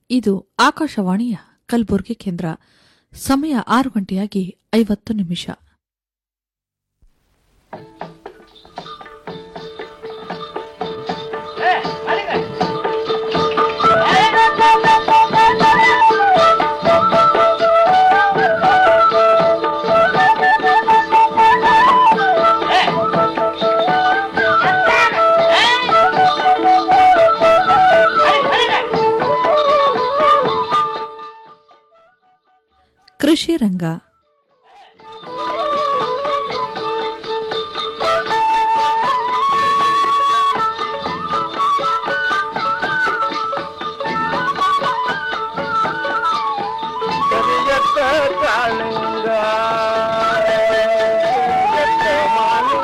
ಇದು ಆಕಾಶವಾಣಿಯ ಕಲಬುರಗಿ ಕೇಂದ್ರ ಸಮಯ ಆರು ಗಂಟೆಯಾಗಿ ಐವತ್ತು ನಿಮಿಷ ಕೃಷಿ ರಂಗ ಕರಿಯತ್ತ ಕಾಳಿಂಗ ಕರಿಯತ್ತ ಮಾಲಿಂಗ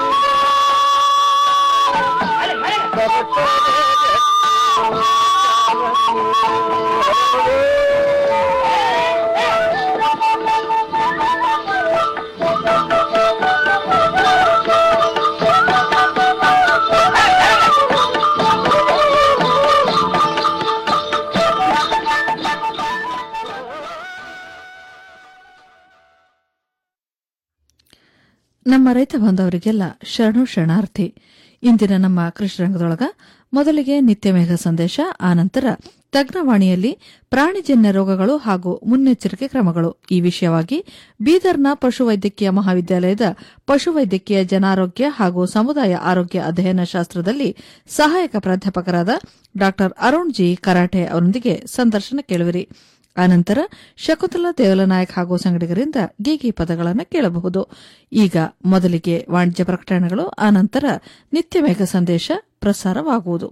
ನಮ್ಮ ರೈತ ಬಾಂಧವರಿಗೆಲ್ಲ ಶರಣು ಶರಣಾರ್ಥಿ ಇಂದಿನ ನಮ್ಮ ಕೃಷಿ ರಂಗದೊಳಗ ಮೊದಲಿಗೆ ನಿತ್ಯ ಮೇಘ ಸಂದೇಶ ಆನಂತರ ತಜ್ಞವಾಣಿಯಲ್ಲಿ ಪ್ರಾಣಿಜನ್ಯ ರೋಗಗಳು ಹಾಗೂ ಮುನ್ನೆಚ್ಚರಿಕೆ ಕ್ರಮಗಳು ಈ ವಿಷಯವಾಗಿ ಬೀದರ್ನ ಪಶುವೈದ್ಯಕೀಯ ಮಹಾವಿದ್ಯಾಲಯದ ಪಶುವೈದ್ಯಕೀಯ ಜನಾರೋಗ್ಯ ಹಾಗೂ ಸಮುದಾಯ ಆರೋಗ್ಯ ಅಧ್ಯಯನ ಶಾಸ್ತ್ರದಲ್ಲಿ ಸಹಾಯಕ ಪ್ರಾಧ್ಯಾಪಕರಾದ ಡಾ ಅರುಣ್ ಜಿ ಕರಾಟೆ ಅವರೊಂದಿಗೆ ಸಂದರ್ಶನ ಕೇಳುವಿರಿ ಆನಂತರ ಶಕುಂತಲಾ ದೇವಲನಾಯಕ್ ಹಾಗೂ ಸಂಗಡಿಗರಿಂದ ಗೀಗಿ ಪದಗಳನ್ನು ಕೇಳಬಹುದು ಈಗ ಮೊದಲಿಗೆ ವಾಣಿಜ್ಯ ಪ್ರಕಟಣೆಗಳು ಆನಂತರ ನಿತ್ಯ ಮೇಘ ಸಂದೇಶ ಪ್ರಸಾರವಾಗುವುದು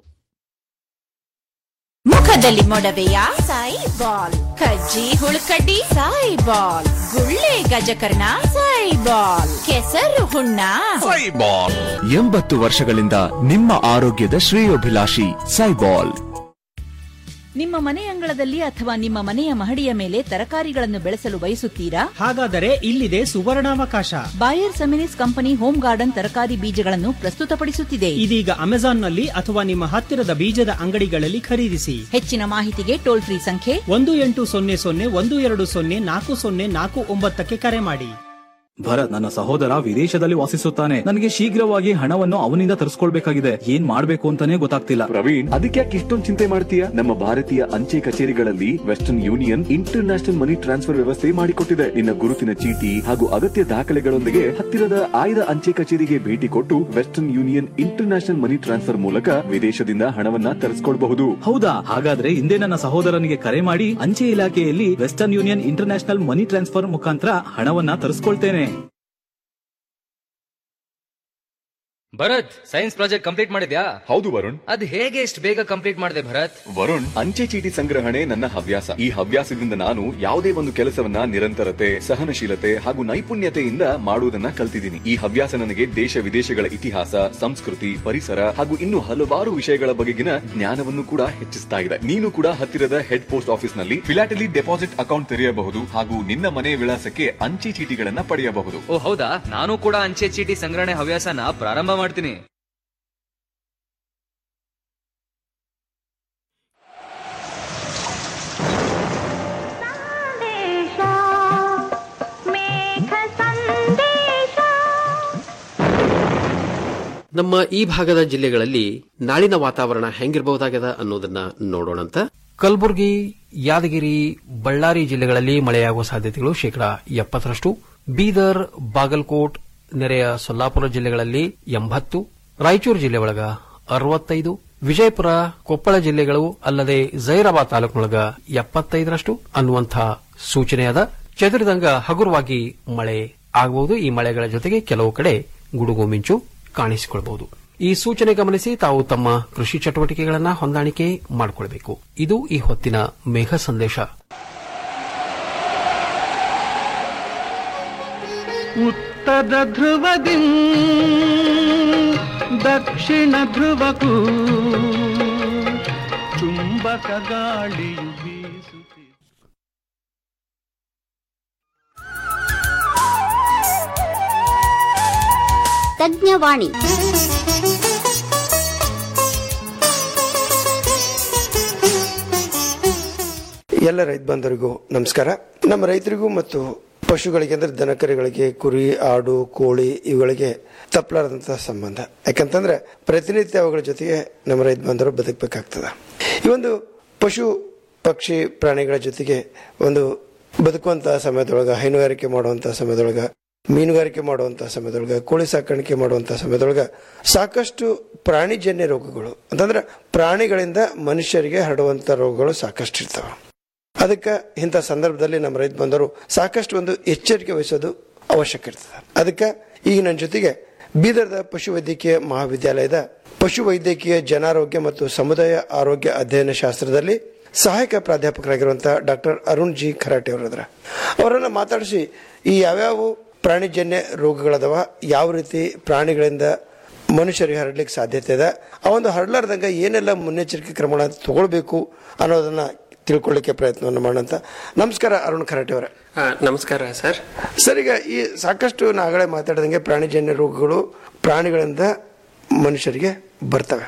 ಮುಖದಲ್ಲಿ ಮೊಡವೆಯ ಸಾಯಿ ಬಾಲ್ ಕಜ್ಜಿ ಹುಳುಕಡ್ಡಿ ಸಾಯಿ ಬಾಲ್ ಗುಳ್ಳೆ ಗಜಕರ್ಣ ಸಾಯಿ ಬಾಲ್ ಕೆಸರು ಹುಣ್ಣ ಸೈಬಾಲ್ ಎಂಬತ್ತು ವರ್ಷಗಳಿಂದ ನಿಮ್ಮ ಆರೋಗ್ಯದ ಶ್ರೇಯೋಭಿಲಾಷಿ ಸೈಬಾಲ್ ನಿಮ್ಮ ಮನೆ ಅಂಗಳದಲ್ಲಿ ಅಥವಾ ನಿಮ್ಮ ಮನೆಯ ಮಹಡಿಯ ಮೇಲೆ ತರಕಾರಿಗಳನ್ನು ಬೆಳೆಸಲು ಬಯಸುತ್ತೀರಾ ಹಾಗಾದರೆ ಇಲ್ಲಿದೆ ಸುವರ್ಣಾವಕಾಶ Bayer Seminis company home garden ತರಕಾರಿ ಬೀಜಗಳನ್ನು ಪ್ರಸ್ತುತಪಡಿಸುತ್ತಿದೆ ಇದೀಗ ಅಮೆಜಾನ್ನಲ್ಲಿ ಅಥವಾ ನಿಮ್ಮ ಹತ್ತಿರದ ಬೀಜದ ಅಂಗಡಿಗಳಲ್ಲಿ ಖರೀದಿಸಿ ಹೆಚ್ಚಿನ ಮಾಹಿತಿಗೆ ಟೋಲ್ ಫ್ರೀ ಸಂಖ್ಯೆ ಒಂದು ಎಂಟು ಸೊನ್ನೆ ಸೊನ್ನೆ ಒಂದು ಎರಡು ಸೊನ್ನೆ ನಾಲ್ಕು ಸೊನ್ನೆ ನಾಲ್ಕು ಒಂಬತ್ತಕ್ಕೆ ಕರೆ ಮಾಡಿ ಭರತ್ ನನ್ನ ಸಹೋದರ ವಿದೇಶದಲ್ಲಿ ವಾಸಿಸುತ್ತಾನೆ ನನಗೆ ಶೀಘ್ರವಾಗಿ ಹಣವನ್ನು ಅವನಿಂದ ತರಿಸ್ಕೊಳ್ಬೇಕಾಗಿದೆ ಏನ್ ಮಾಡ್ಬೇಕು ಅಂತಾನೆ ಗೊತ್ತಾಗ್ತಿಲ್ಲ ಪ್ರವೀಣ್ ಅದಕ್ಕೆ ಯಾಕೆ ಇಷ್ಟೊಂದು ಚಿಂತೆ ಮಾಡ್ತೀಯ ನಮ್ಮ ಭಾರತೀಯ ಅಂಚೆ ಕಚೇರಿಗಳಲ್ಲಿ Western Union international money transfer ವ್ಯವಸ್ಥೆ ಮಾಡಿಕೊಟ್ಟಿದೆ ನಿನ್ನ ಗುರುತಿನ ಚೀಟಿ ಹಾಗೂ ಅಗತ್ಯ ದಾಖಲೆಗಳೊಂದಿಗೆ ಹತ್ತಿರದ ಆಯ್ದ ಅಂಚೆ ಕಚೇರಿಗೆ ಭೇಟಿ ಕೊಟ್ಟು Western Union international money transfer ಮೂಲಕ ವಿದೇಶದಿಂದ ಹಣವನ್ನ ತರಿಸ್ಕೊಳ್ಬಹುದು ಹೌದಾ ಹಾಗಾದ್ರೆ ಹಿಂದೆ ನನ್ನ ಸಹೋದರನಿಗೆ ಕರೆ ಮಾಡಿ ಅಂಚೆ ಇಲಾಖೆಯಲ್ಲಿ Western Union international money transfer ಮುಖಾಂತರ ಹಣವನ್ನ ತರಿಸ್ಕೊಳ್ತೇನೆ ಭರತ್ ಸೈನ್ಸ್ ಪ್ರಾಜೆಕ್ಟ್ ಕಂಪ್ಲೀಟ್ ಮಾಡಿದ್ಯಾ ಹೌದು ವರುಣ್ ಅದ್ ಹೇಗೆ ಇಷ್ಟು ಬೇಗ ಕಂಪ್ಲೀಟ್ ಮಾಡಿದೆ ಭರತ್ ವರುಣ್ ಅಂಚೆ ಚೀಟಿ ಸಂಗ್ರಹಣೆ ನನ್ನ ಹವ್ಯಾಸ ಈ ಹವ್ಯಾಸದಿಂದ ನಾನು ಯಾವುದೇ ಒಂದು ಕೆಲಸವನ್ನ ನಿರಂತರತೆ ಸಹನಶೀಲತೆ ಹಾಗೂ ನೈಪುಣ್ಯತೆಯಿಂದ ಮಾಡುವುದನ್ನ ಕಲ್ತಿದ್ದೀನಿ ಈ ಹವ್ಯಾಸ ನನಗೆ ದೇಶ ವಿದೇಶಗಳ ಇತಿಹಾಸ ಸಂಸ್ಕೃತಿ ಪರಿಸರ ಹಾಗೂ ಇನ್ನು ಹಲವಾರು ವಿಷಯಗಳ ಬಗೆಗಿನ ಜ್ಞಾನವನ್ನು ಕೂಡ ಹೆಚ್ಚಿಸ್ತಾ ಇದೆ ನೀನು ಕೂಡ ಹತ್ತಿರದ ಹೆಡ್ ಪೋಸ್ಟ್ ಆಫೀಸ್ ನಲ್ಲಿ ಫಿಲಾಟಲಿ ಡೆಪಾಸಿಟ್ ಅಕೌಂಟ್ ತೆರೆಯಬಹುದು ಹಾಗೂ ನಿನ್ನ ಮನೆ ವಿಳಾಸಕ್ಕೆ ಅಂಚೆ ಚೀಟಿಗಳನ್ನ ಪಡೆಯಬಹುದು ಓ ಹೌದಾ ನಾನು ಕೂಡ ಅಂಚೆ ಚೀಟಿ ಸಂಗ್ರಹಣೆ ಹವ್ಯಾಸನ ಪ್ರಾರಂಭ ಮಾಡ್ತೀನಿ ನಮ್ಮ ಈ ಭಾಗದ ಜಿಲ್ಲೆಗಳಲ್ಲಿ ನಾಳಿನ ವಾತಾವರಣ ಹೆಂಗಿರಬಹುದಾಗದ ಅನ್ನೋದನ್ನ ನೋಡೋಣಂತ ಕಲಬುರಗಿ ಯಾದಗಿರಿ ಬಳ್ಳಾರಿ ಜಿಲ್ಲೆಗಳಲ್ಲಿ ಮಳೆಯಾಗುವ ಸಾಧ್ಯತೆಗಳು ಶೇಕಡಾ ಎಪ್ಪತ್ತರಷ್ಟು ಬೀದರ್ ಬಾಗಲಕೋಟ್ ನೆರೆಯ ಸೊಲ್ಲಾಪುರ ಜಿಲ್ಲೆಗಳಲ್ಲಿ ಎಂಬತ್ತು ರಾಯಚೂರು ಜಿಲ್ಲೆ ಒಳಗ ಅರವತ್ತೈದು ವಿಜಯಪುರ ಕೊಪ್ಪಳ ಜಿಲ್ಲೆಗಳು ಅಲ್ಲದೆ ಜೈರಾಬಾದ್ ತಾಲೂಕಿನೊಳಗ ಎಪ್ಪತ್ತೈದರಷ್ಟು ಅನ್ನುವಂಥ ಸೂಚನೆಯಾದ ಚದುರಿದಂಗ ಹಗುರವಾಗಿ ಮಳೆ ಆಗಬಹುದು ಈ ಮಳೆಗಳ ಜೊತೆಗೆ ಕೆಲವು ಕಡೆ ಗುಡುಗು ಮಿಂಚು ಕಾಣಿಸಿಕೊಳ್ಳಬಹುದು ಈ ಸೂಚನೆ ಗಮನಿಸಿ ತಾವು ತಮ್ಮ ಕೃಷಿ ಚಟುವಟಿಕೆಗಳನ್ನ ಹೊಂದಾಣಿಕೆ ಮಾಡಿಕೊಳ್ಳಬೇಕು ಇದು ಈ ಹೊತ್ತಿನ ಮೇಘ ಸಂದೇಶ ಉತ್ತರ ಧ್ರುವದಿ ದಕ್ಷಿಣ ಧ್ರುವಕ್ಕೂ ಚುಂಬಕ ಗಾಳಿಯು ಬೀಸುತ್ತಿದೆ ತಜ್ಞವಾಣಿ ಎಲ್ಲ ರೈತ ಬಾಂಧವರಿಗೂ ನಮಸ್ಕಾರ ನಮ್ಮ ರೈತರಿಗೂ ಮತ್ತು ಪಶುಗಳಿಗೆ ಅಂದ್ರೆ ದನಕರಿಗಳಿಗೆ ಕುರಿ ಆಡು ಕೋಳಿ ಇವುಗಳಿಗೆ ತಪ್ಪಲಾರದಂತಹ ಸಂಬಂಧ ಯಾಕಂತಂದ್ರೆ ಪ್ರತಿನಿತ್ಯ ಅವುಗಳ ಜೊತೆಗೆ ನಮ್ಮ ರೈತ ಬಾಂಧವರು ಬದುಕಬೇಕಾಗ್ತದ ಈ ಒಂದು ಪಶು ಪಕ್ಷಿ ಪ್ರಾಣಿಗಳ ಜೊತೆಗೆ ಒಂದು ಬದುಕುವಂತಹ ಸಮಯದೊಳಗ ಹೈನುಗಾರಿಕೆ ಮಾಡುವಂತಹ ಸಮಯದೊಳಗ ಮೀನುಗಾರಿಕೆ ಮಾಡುವಂತಹ ಸಮಯದೊಳಗ ಕೋಳಿ ಸಾಕಾಣಿಕೆ ಮಾಡುವಂತಹ ಸಮಯದೊಳಗ ಸಾಕಷ್ಟು ಪ್ರಾಣಿಜನ್ಯ ರೋಗಗಳು ಅಂತಂದ್ರೆ ಪ್ರಾಣಿಗಳಿಂದ ಮನುಷ್ಯರಿಗೆ ಹರಡುವಂತ ರೋಗಗಳು ಸಾಕಷ್ಟು ಇರ್ತವೆ ಅದಕ್ಕೆ ಇಂಥ ಸಂದರ್ಭದಲ್ಲಿ ನಮ್ಮ ರೈತ ಬಂದವರು ಸಾಕಷ್ಟು ಒಂದು ಎಚ್ಚರಿಕೆ ವಹಿಸೋದು ಅವಶ್ಯಕ ಇರ್ತದೆ ಅದಕ್ಕೆ ಈಗ ನನ್ನ ಜೊತೆಗೆ ಬೀದರ್ದ ಪಶು ವೈದ್ಯಕೀಯ ಮಹಾವಿದ್ಯಾಲಯದ ಪಶು ವೈದ್ಯಕೀಯ ಜನಾರೋಗ್ಯ ಮತ್ತು ಸಮುದಾಯ ಆರೋಗ್ಯ ಅಧ್ಯಯನ ಶಾಸ್ತ್ರದಲ್ಲಿ ಸಹಾಯಕ ಪ್ರಾಧ್ಯಾಪಕರಾಗಿರುವಂತಹ ಡಾಕ್ಟರ್ ಅರುಣ್ ಜಿ ಖರಾಟೆ ಅವರದ್ರ ಅವರನ್ನ ಮಾತಾಡಿಸಿ ಈ ಯಾವ್ಯಾವ ಪ್ರಾಣಿಜನ್ಯ ರೋಗಗಳದವ ಯಾವ ರೀತಿ ಪ್ರಾಣಿಗಳಿಂದ ಮನುಷ್ಯರಿಗೆ ಹರಡ್ಲಿಕ್ಕೆ ಸಾಧ್ಯತೆ ಇದೆ ಆ ಒಂದು ಹರಡ್ಲಾರ್ದಂಗ ಏನೆಲ್ಲ ಮುನ್ನೆಚ್ಚರಿಕೆ ಕ್ರಮಗಳನ್ನ ತಗೊಳ್ಬೇಕು ಅನ್ನೋದನ್ನ ತಿಳ್ಕೊಳ್ಳಿಕ್ಕೆ ಪ್ರಯತ್ನವನ್ನು ಮಾಡೋಂತ ನಮಸ್ಕಾರ ಅರುಣ್ ಖರಾಟೆ ಅವರೇ ನಮಸ್ಕಾರ ಸರ್ ಸರ್ ಈಗ ಈ ಸಾಕಷ್ಟು ನಾಗಳೆ ಮಾತಾಡಿದಂಗೆ ಪ್ರಾಣಿಜನ್ಯ ರೋಗಗಳು ಪ್ರಾಣಿಗಳಿಂದ ಮನುಷ್ಯರಿಗೆ ಬರ್ತವೆ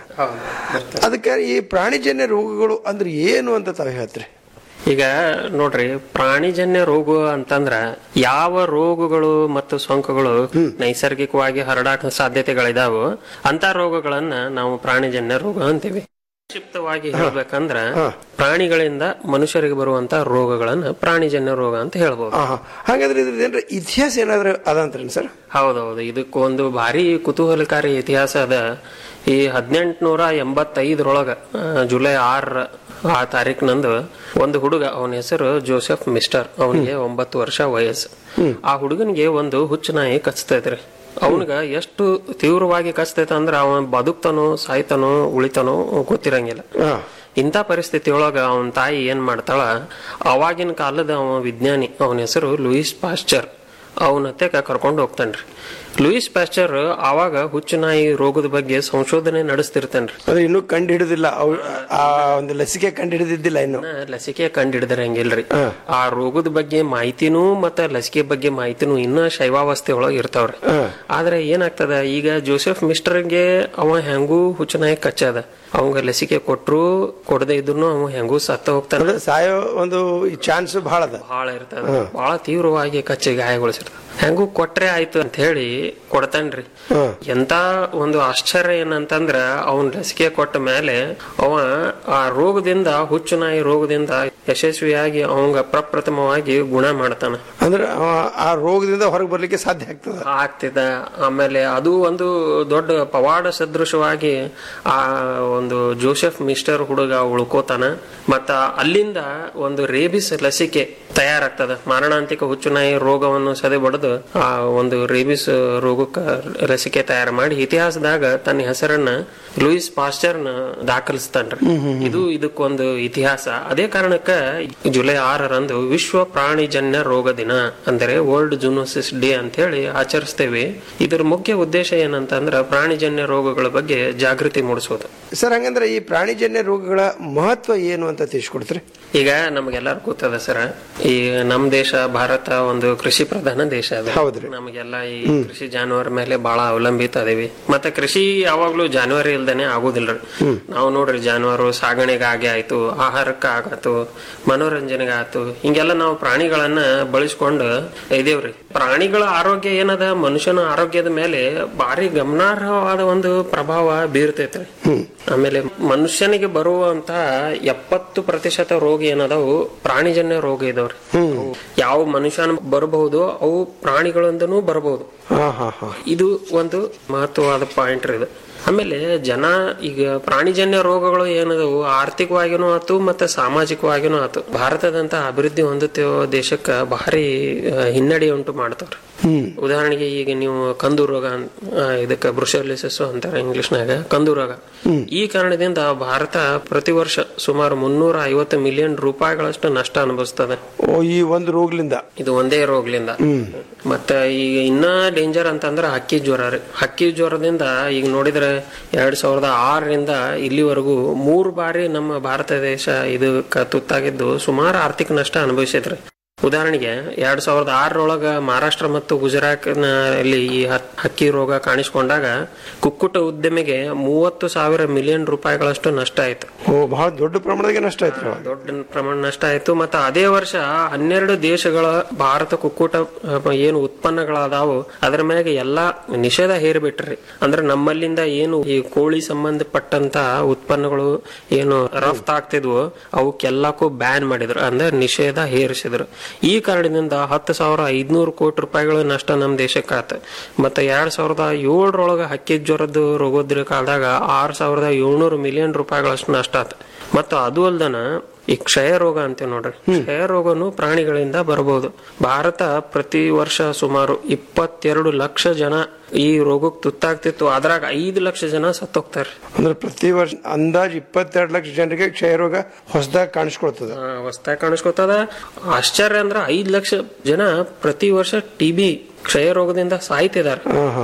ಅದಕ್ಕೆ ಈ ಪ್ರಾಣಿಜನ್ಯ ರೋಗಗಳು ಅಂದ್ರೆ ಏನು ಅಂತ ತಾವು ಹೇಳ್ತೀರಿ ಈಗ ನೋಡ್ರಿ ಪ್ರಾಣಿಜನ್ಯ ರೋಗ ಅಂತಂದ್ರ ಯಾವ ರೋಗಗಳು ಮತ್ತು ಸೋಂಕುಗಳು ನೈಸರ್ಗಿಕವಾಗಿ ಹರಡಾಕ ಸಾಧ್ಯತೆಗಳಿದಾವೋ ಅಂತ ರೋಗಗಳನ್ನ ನಾವು ಪ್ರಾಣಿಜನ್ಯ ರೋಗ ಅಂತೀವಿ ಸಂಕ್ಷಿಪ್ತವಾಗಿ ಹೇಳ್ಬೇಕಂದ್ರ ಪ್ರಾಣಿಗಳಿಂದ ಮನುಷ್ಯರಿಗೆ ಬರುವಂತ ರೋಗಗಳನ್ನ ಪ್ರಾಣಿಜನ್ಯ ರೋಗ ಅಂತ ಹೇಳ್ಬೋದು ಹಾಗಾದ್ರೆ ಇದ್ರದ್ದು ಏನ್ರ ಇತಿಹಾಸ ಏನಾದ್ರು ಅದಂತ್ರಿ ಸರ್ ಹೌದೌದು ಇದಕ್ಕೊಂದು ಭಾರಿ ಕುತೂಹಲಕಾರಿ ಇತಿಹಾಸ ಅದ ಈ ಹದಿನೆಂಟುನೂರ ಎಂಬತ್ತೈದರೊಳಗ ಆ, ಜುಲೈ ಆರ ಆ ತಾರೀಕಿನಂದು ಒಂದು ಹುಡುಗ ಅವನ ಹೆಸರು ಜೋಸೆಫ್ ಮಿಸ್ಟರ್ ಅವನಿಗೆ ಒಂಬತ್ತು ವರ್ಷ ವಯಸ್ಸು ಆ ಹುಡುಗನಿಗೆ ಒಂದು ಹುಚ್ಚು ನಾಯಿ ಕಚ್ತೈತ್ರಿ ಅವನಿಗ ಎಷ್ಟು ತೀವ್ರವಾಗಿ ಕಚ್ತೈತ ಅಂದ್ರ ಅವನ್ ಬದುಕ್ತಾನೋ ಸಾಯ್ತಾನೋ ಉಳಿತಾನೋ ಗೊತ್ತಿರಂಗಿಲ್ಲ ಇಂಥ ಪರಿಸ್ಥಿತಿ ಒಳಗ ಅವನ ತಾಯಿ ಏನ್ ಮಾಡ್ತಾಳ ಅವಾಗಿನ ಕಾಲದ ಅವ ವಿಜ್ಞಾನಿ ಅವನ ಹೆಸರು ಲೂಯಿಸ್ ಪಾಶ್ಚರ್ ಅವನ ಹತ್ತೆಕ ಕರ್ಕೊಂಡು ಹೋಗ್ತಾನ್ರಿ ಲೂಯಿಸ್ ಪಾಶ್ಚರ್ ಆವಾಗ ಹುಚ್ಚು ನಾಯಿ ರೋಗದ ಬಗ್ಗೆ ಸಂಶೋಧನೆ ನಡೆಸ್ತಿರ್ತಾನ್ರಿ ಅಂದ್ರೆ ಇನ್ನೂ ಕಂಡು ಹಿಡಿದಿಲ್ಲ ಅವ್ ಆ ಒಂದು ಲಸಿಕೆ ಕಂಡು ಹಿಡಿದಿದ್ದಿಲ್ಲ ಇನ್ನು ಇನ್ನ ಲಸಿಕೆ ಕಂಡಿಡಿದ್ರಂಗಿಲ್ರಿ ಆ ರೋಗದ ಬಗ್ಗೆ ಮಾಹಿತಿನೂ ಮತ್ತ ಲಸಿಕೆ ಬಗ್ಗೆ ಮಾಹಿತಿನೂ ಇನ್ನ ಶೈವಾವಸ್ಥೆ ಒಳಗ ಇರ್ತಾವ್ರಿ ಆದ್ರೆ ಏನಾಗ್ತದ ಈಗ ಜೋಸೆಫ್ ಮಿಸ್ಟರ್ಗೆ ಅವ ಹೆಂಗೂ ಹುಚ್ಚನಾಯಿ ಕಚ್ಚದ ಅವಂಗ ಲಸಿಕೆ ಕೊಟ್ರು ಕೊಡದೆ ಇದ್ರು ಅವ ಹೆಂಗೂ ಸತ್ತ ಹೋಗ್ತಾನ ಸಾಯೋ ಒಂದು ಚಾನ್ಸ್ ಬಹಳ ಅದ ಬಹಳ ಇರ್ತದ ಬಹಳ ತೀವ್ರವಾಗಿ ಕಚ್ಚಿ ಗಾಯಗೊಳಿಸಿರ್ತದ ಹೆಂಗೂ ಕೊಟ್ರೆ ಆಯ್ತು ಅಂತ ಹೇಳಿ ಕೊಡ್ತಾನ್ರಿ ಎಂತ ಒಂದು ಆಶ್ಚರ್ಯ ಏನಂತಂದ್ರ ಅವನ್ ಲಸಿಕೆ ಕೊಟ್ಟ ಮೇಲೆ ಅವ ಆ ರೋಗದಿಂದ ಹುಚ್ಚು ನಾಯಿ ರೋಗದಿಂದ ಯಶಸ್ವಿಯಾಗಿ ಅವಂಗ ಪ್ರಪ್ರಥಮವಾಗಿ ಗುಣ ಮಾಡ್ತಾನ ಅಂದ್ರೆ ಅವ ಆ ರೋಗದಿಂದ ಹೊರಗೆ ಬರ್ಲಿಕ್ಕೆ ಸಾಧ್ಯ ಆಗ್ತದ ಆಗ್ತಿದ ಆಮೇಲೆ ಅದು ಒಂದು ದೊಡ್ಡ ಪವಾಡ ಸದೃಶವಾಗಿ ಆ ಒಂದು ಜೋಸೆಫ್ ಮಿಸ್ಟರ್ ಹುಡುಗ ಉಳ್ಕೋತಾನ ಮತ್ತ ಅಲ್ಲಿಂದ ಒಂದು ರೇಬಿಸ್ ಲಸಿಕೆ ತಯಾರಾಗ್ತದ ಮಾರಣಾಂತಿಕ ಹುಚ್ಚುನಾಯಿ ರೋಗವನ್ನು ಸದೆ ಬಡಿದು ಆ ಒಂದು ರೇಬಿಸ್ ರೋಗಕ್ಕ ಲಸಿಕೆ ತಯಾರು ಮಾಡಿ ಇತಿಹಾಸದಾಗ ತನ್ನ ಹೆಸರನ್ನ ಲೂಯಿಸ್ ಪಾಸ್ಚರ್ನ ದಾಖಲಿಸ್ತಾನ್ರಿ ಇದು ಇದಕ್ಕೊಂದು ಇತಿಹಾಸ ಅದೇ ಕಾರಣಕ್ಕ ಜುಲೈ ಆರರಂದು ವಿಶ್ವ ಪ್ರಾಣಿಜನ್ಯ ರೋಗ ದಿನ ಅಂದರೆ ವರ್ಲ್ಡ್ ಜೂನೋಸಿಸ್ ಡೇ ಅಂತ ಹೇಳಿ ಆಚರಿಸ್ತೇವೆ ಇದರ ಮುಖ್ಯ ಉದ್ದೇಶ ಏನಂತಂದ್ರ ಪ್ರಾಣಿಜನ್ಯ ರೋಗಗಳ ಬಗ್ಗೆ ಜಾಗೃತಿ ಮೂಡಿಸೋದು ಸರ್ ಹಂಗಂದ್ರೆ ಈ ಪ್ರಾಣಿಜನ್ಯ ರೋಗಗಳ ಮಹತ್ವ ಏನು ಅಂತ ತಿಳಿಸ್ಕೊಡ್ತೀರಿ ಈಗ ನಮಗೆಲ್ಲರೂ ಗೊತ್ತದ ಸರ್ ಈ ನಮ್ ದೇಶ ಭಾರತ ಒಂದು ಕೃಷಿ ಪ್ರಧಾನ ದೇಶ ಅದ ಹೌದ್ರಿ. ನಮಗೆಲ್ಲ ಈ ಕೃಷಿ ಜಾನುವಾರು ಮೇಲೆ ಬಹಳ ಅವಲಂಬಿತ ಅದೇವಿ ಮತ್ತೆ ಕೃಷಿ ಯಾವಾಗ್ಲೂ ಜಾನುವಾರು ಇಲ್ದೇನೆ ಆಗುದಿಲ್ರಿ ನಾವು ನೋಡ್ರಿ ಜಾನುವಾರು ಸಾಗಣೆಗಾಗಿ ಆಯ್ತು ಆಹಾರಕ್ಕೆ ಆಗತ್ತು ಮನೋರಂಜನೆಗೆ ಆಯ್ತು ಹಿಂಗೆಲ್ಲ ನಾವು ಪ್ರಾಣಿಗಳನ್ನ ಬಳಸ್ಕೊಂಡು ಇದೇವ್ರಿ ಪ್ರಾಣಿಗಳ ಆರೋಗ್ಯ ಏನದ ಮನುಷ್ಯನ ಆರೋಗ್ಯದ ಮೇಲೆ ಭಾರಿ ಗಮನಾರ್ಹವಾದ ಒಂದು ಪ್ರಭಾವ ಬೀರ್ತೈತ್ರಿ ಆಮೇಲೆ ಮನುಷ್ಯನಿಗೆ ಬರುವಂತ ಎಪ್ಪತ್ತು ಪ್ರತಿಶತ ರೋಗ ಏನದಾವು ಪ್ರಾಣಿಜನ್ಯ ರೋಗ ಇದಾವ್ರಿ ಅವು ಯಾವ ಮನುಷ್ಯನ ಬರಬಹುದು ಅವು ಪ್ರಾಣಿಗಳಿಂದನೂ ಬರಬಹುದು ಹಾ ಹಾ ಹಾ ಇದು ಒಂದು ಮಹತ್ವವಾದ ಪಾಯಿಂಟ್ ಇದು ಆಮೇಲೆ ಜನ ಈಗ ಪ್ರಾಣಿಜನ್ಯ ರೋಗಗಳು ಏನದವು ಆರ್ಥಿಕವಾಗಿನೂ ಆತು ಮತ್ತೆ ಸಾಮಾಜಿಕವಾಗಿನೂ ಆತು ಭಾರತದಂತ ಅಭಿವೃದ್ಧಿ ಹೊಂದುತ್ತಿರೋ ದೇಶಕ್ಕ ಭಾರಿ ಆ, ಹಿನ್ನಡೆ ಉಂಟು ಮಾಡ್ತಾವ್ರಿ ಉದಾಹರಣೆಗೆ ಈಗ ನೀವು ಕಂದು ರೋಗ ಅನ್- ಆ, ಇದಕ್ಕ ಬ್ರುಷಲಿಸಸ್ ಅಂತಾರೆ ಇಂಗ್ಲಿಷ್ನಾಗ ಕಂದು ರೋಗ ಈ ಕಾರಣದಿಂದ ಭಾರತ ಪ್ರತಿ ವರ್ಷ ಸುಮಾರು ಮುನ್ನೂರ ಐವತ್ತು ಮಿಲಿಯನ್ ರೂಪಾಯಿಗಳಷ್ಟು ನಷ್ಟ ಅನುಭವಿಸ್ತದೆ ಓ ಈ ಒಂದು ರೋಗಲಿಂದ ಇದು ಒಂದೇ ರೋಗಲಿಂದ ಮತ್ತ ಈಗ ಇನ್ನ ಡೇಂಜರ್ ಅಂತಂದ್ರ ಹಕ್ಕಿ ಜ್ವರ ರೀ ಹಕ್ಕಿ ಜ್ವರದಿಂದ ಈಗ ನೋಡಿದ್ರೆ ಎರಡ್ ಸಾವಿರದ ಆರರಿಂದ ಇಲ್ಲಿವರೆಗೂ ಮೂರು ಬಾರಿ ನಮ್ಮ ಭಾರತ ದೇಶ ಇದಕ್ಕ ತುತ್ತಾಗಿದ್ದು ಸುಮಾರು ಆರ್ಥಿಕ ನಷ್ಟ ಅನುಭವಿಸಿದ್ರಿ ಉದಾಹರಣೆಗೆ ಎರಡ್ ಸಾವಿರದ ಆರರೊಳಗ ಮಹಾರಾಷ್ಟ್ರ ಮತ್ತು ಗುಜರಾತ್ ಅಲ್ಲಿ ಈ ಹತ್- ಹಕ್ಕಿ ರೋಗ ಕಾಣಿಸಿಕೊಂಡಾಗ ಕುಕ್ಕುಟ ಉದ್ಯಮಿಗೆ ಮೂವತ್ತು ಸಾವಿರ ಮಿಲಿಯನ್ ರೂಪಾಯಿಗಳಷ್ಟು ನಷ್ಟ ಆಯ್ತು ಓ ಬಹಳ ದೊಡ್ಡ ಪ್ರಮಾಣದಾಗ ನಷ್ಟ ಆಯ್ತು ದೊಡ್ಡ ಪ್ರಮಾಣ ನಷ್ಟ ಆಯ್ತು ಮತ್ತು ಅದೇ ವರ್ಷ ಹನ್ನೆರಡು ದೇಶಗಳ ಭಾರತ ಕುಕ್ಕುಟ ಅಹ್, ಏನು ಉತ್ಪನ್ನಗಳದಾವು ಅದರ ಮ್ಯಾಗೆ ಎಲ್ಲಾ ನಿಷೇಧ ಹೇರಿಬಿಟ್ರಿ ಅಂದ್ರೆ ನಮ್ಮಲ್ಲಿಂದ ಏನು ಈ ಕೋಳಿ ಸಂಬಂಧಪಟ್ಟಂತ ಉತ್ಪನ್ನಗಳು ಏನು ರಫ್ತಾಗ್ತಿದ್ವು ಅವಕ್ಕೆಲ್ಲಕ್ಕೂ ಬ್ಯಾನ್ ಮಾಡಿದ್ರು ಅಂದ್ರೆ ನಿಷೇಧ ಹೇರಿಸಿದ್ರು ಈ ಕಾರಣದಿಂದ ಹತ್ತು ಸಾವಿರ ಐದ್ನೂರು ಕೋಟಿ ರೂಪಾಯಿಗಳ ನಷ್ಟ ನಮ್ಮ ದೇಶಕ್ಕೆ ಆತ ಮತ್ತೆ ಎರಡ್ ಸಾವಿರದ ಏಳರೊಳಗ ಹಕ್ಕಿ ಜ್ವರದ್ದು ರೋಗೋದ್ರ ಕಾಲದಾಗ ಆರ್ ಸಾವಿರದ ಏಳ್ನೂರು ಮಿಲಿಯನ್ ರೂಪಾಯಿಗಳಷ್ಟು ನಷ್ಟ ಆತ ಮತ್ತು ಅದು ಅಲ್ದನ ಈ ಕ್ಷಯ ರೋಗ ಅಂತೀವಿ ನೋಡ್ರಿ ಕ್ಷಯ ರೋಗನು ಪ್ರಾಣಿಗಳಿಂದ ಬರಬಹುದು ಭಾರತ ಪ್ರತಿ ವರ್ಷ ಸುಮಾರು ಇಪ್ಪತ್ತೆರಡು ಲಕ್ಷ ಜನ ಈ ರೋಗಕ್ಕೆ ತುತ್ತಾಗ್ತಿತ್ತು ಅದ್ರಾಗ ಐದು ಲಕ್ಷ ಜನ ಸತ್ತೋಗ್ತಾರೆ ಅಂದ್ರೆ ಪ್ರತಿ ವರ್ಷ ಅಂದಾಜ್ ಇಪ್ಪತ್ತೆರಡು ಲಕ್ಷ ಜನರಿಗೆ ಕ್ಷಯ ರೋಗ ಹೊಸದಾಗಿ ಕಾಣಿಸ್ಕೊಳ್ತದ ಹೊಸದಾಗಿ ಕಾಣಿಸ್ಕೊತದ ಆಶ್ಚರ್ಯ ಅಂದ್ರ ಐದ್ ಲಕ್ಷ ಜನ ಪ್ರತಿ ವರ್ಷ ಟಿಬಿ ಕ್ಷಯ ರೋಗದಿಂದ ಸಾಯ್ತಿದಾರ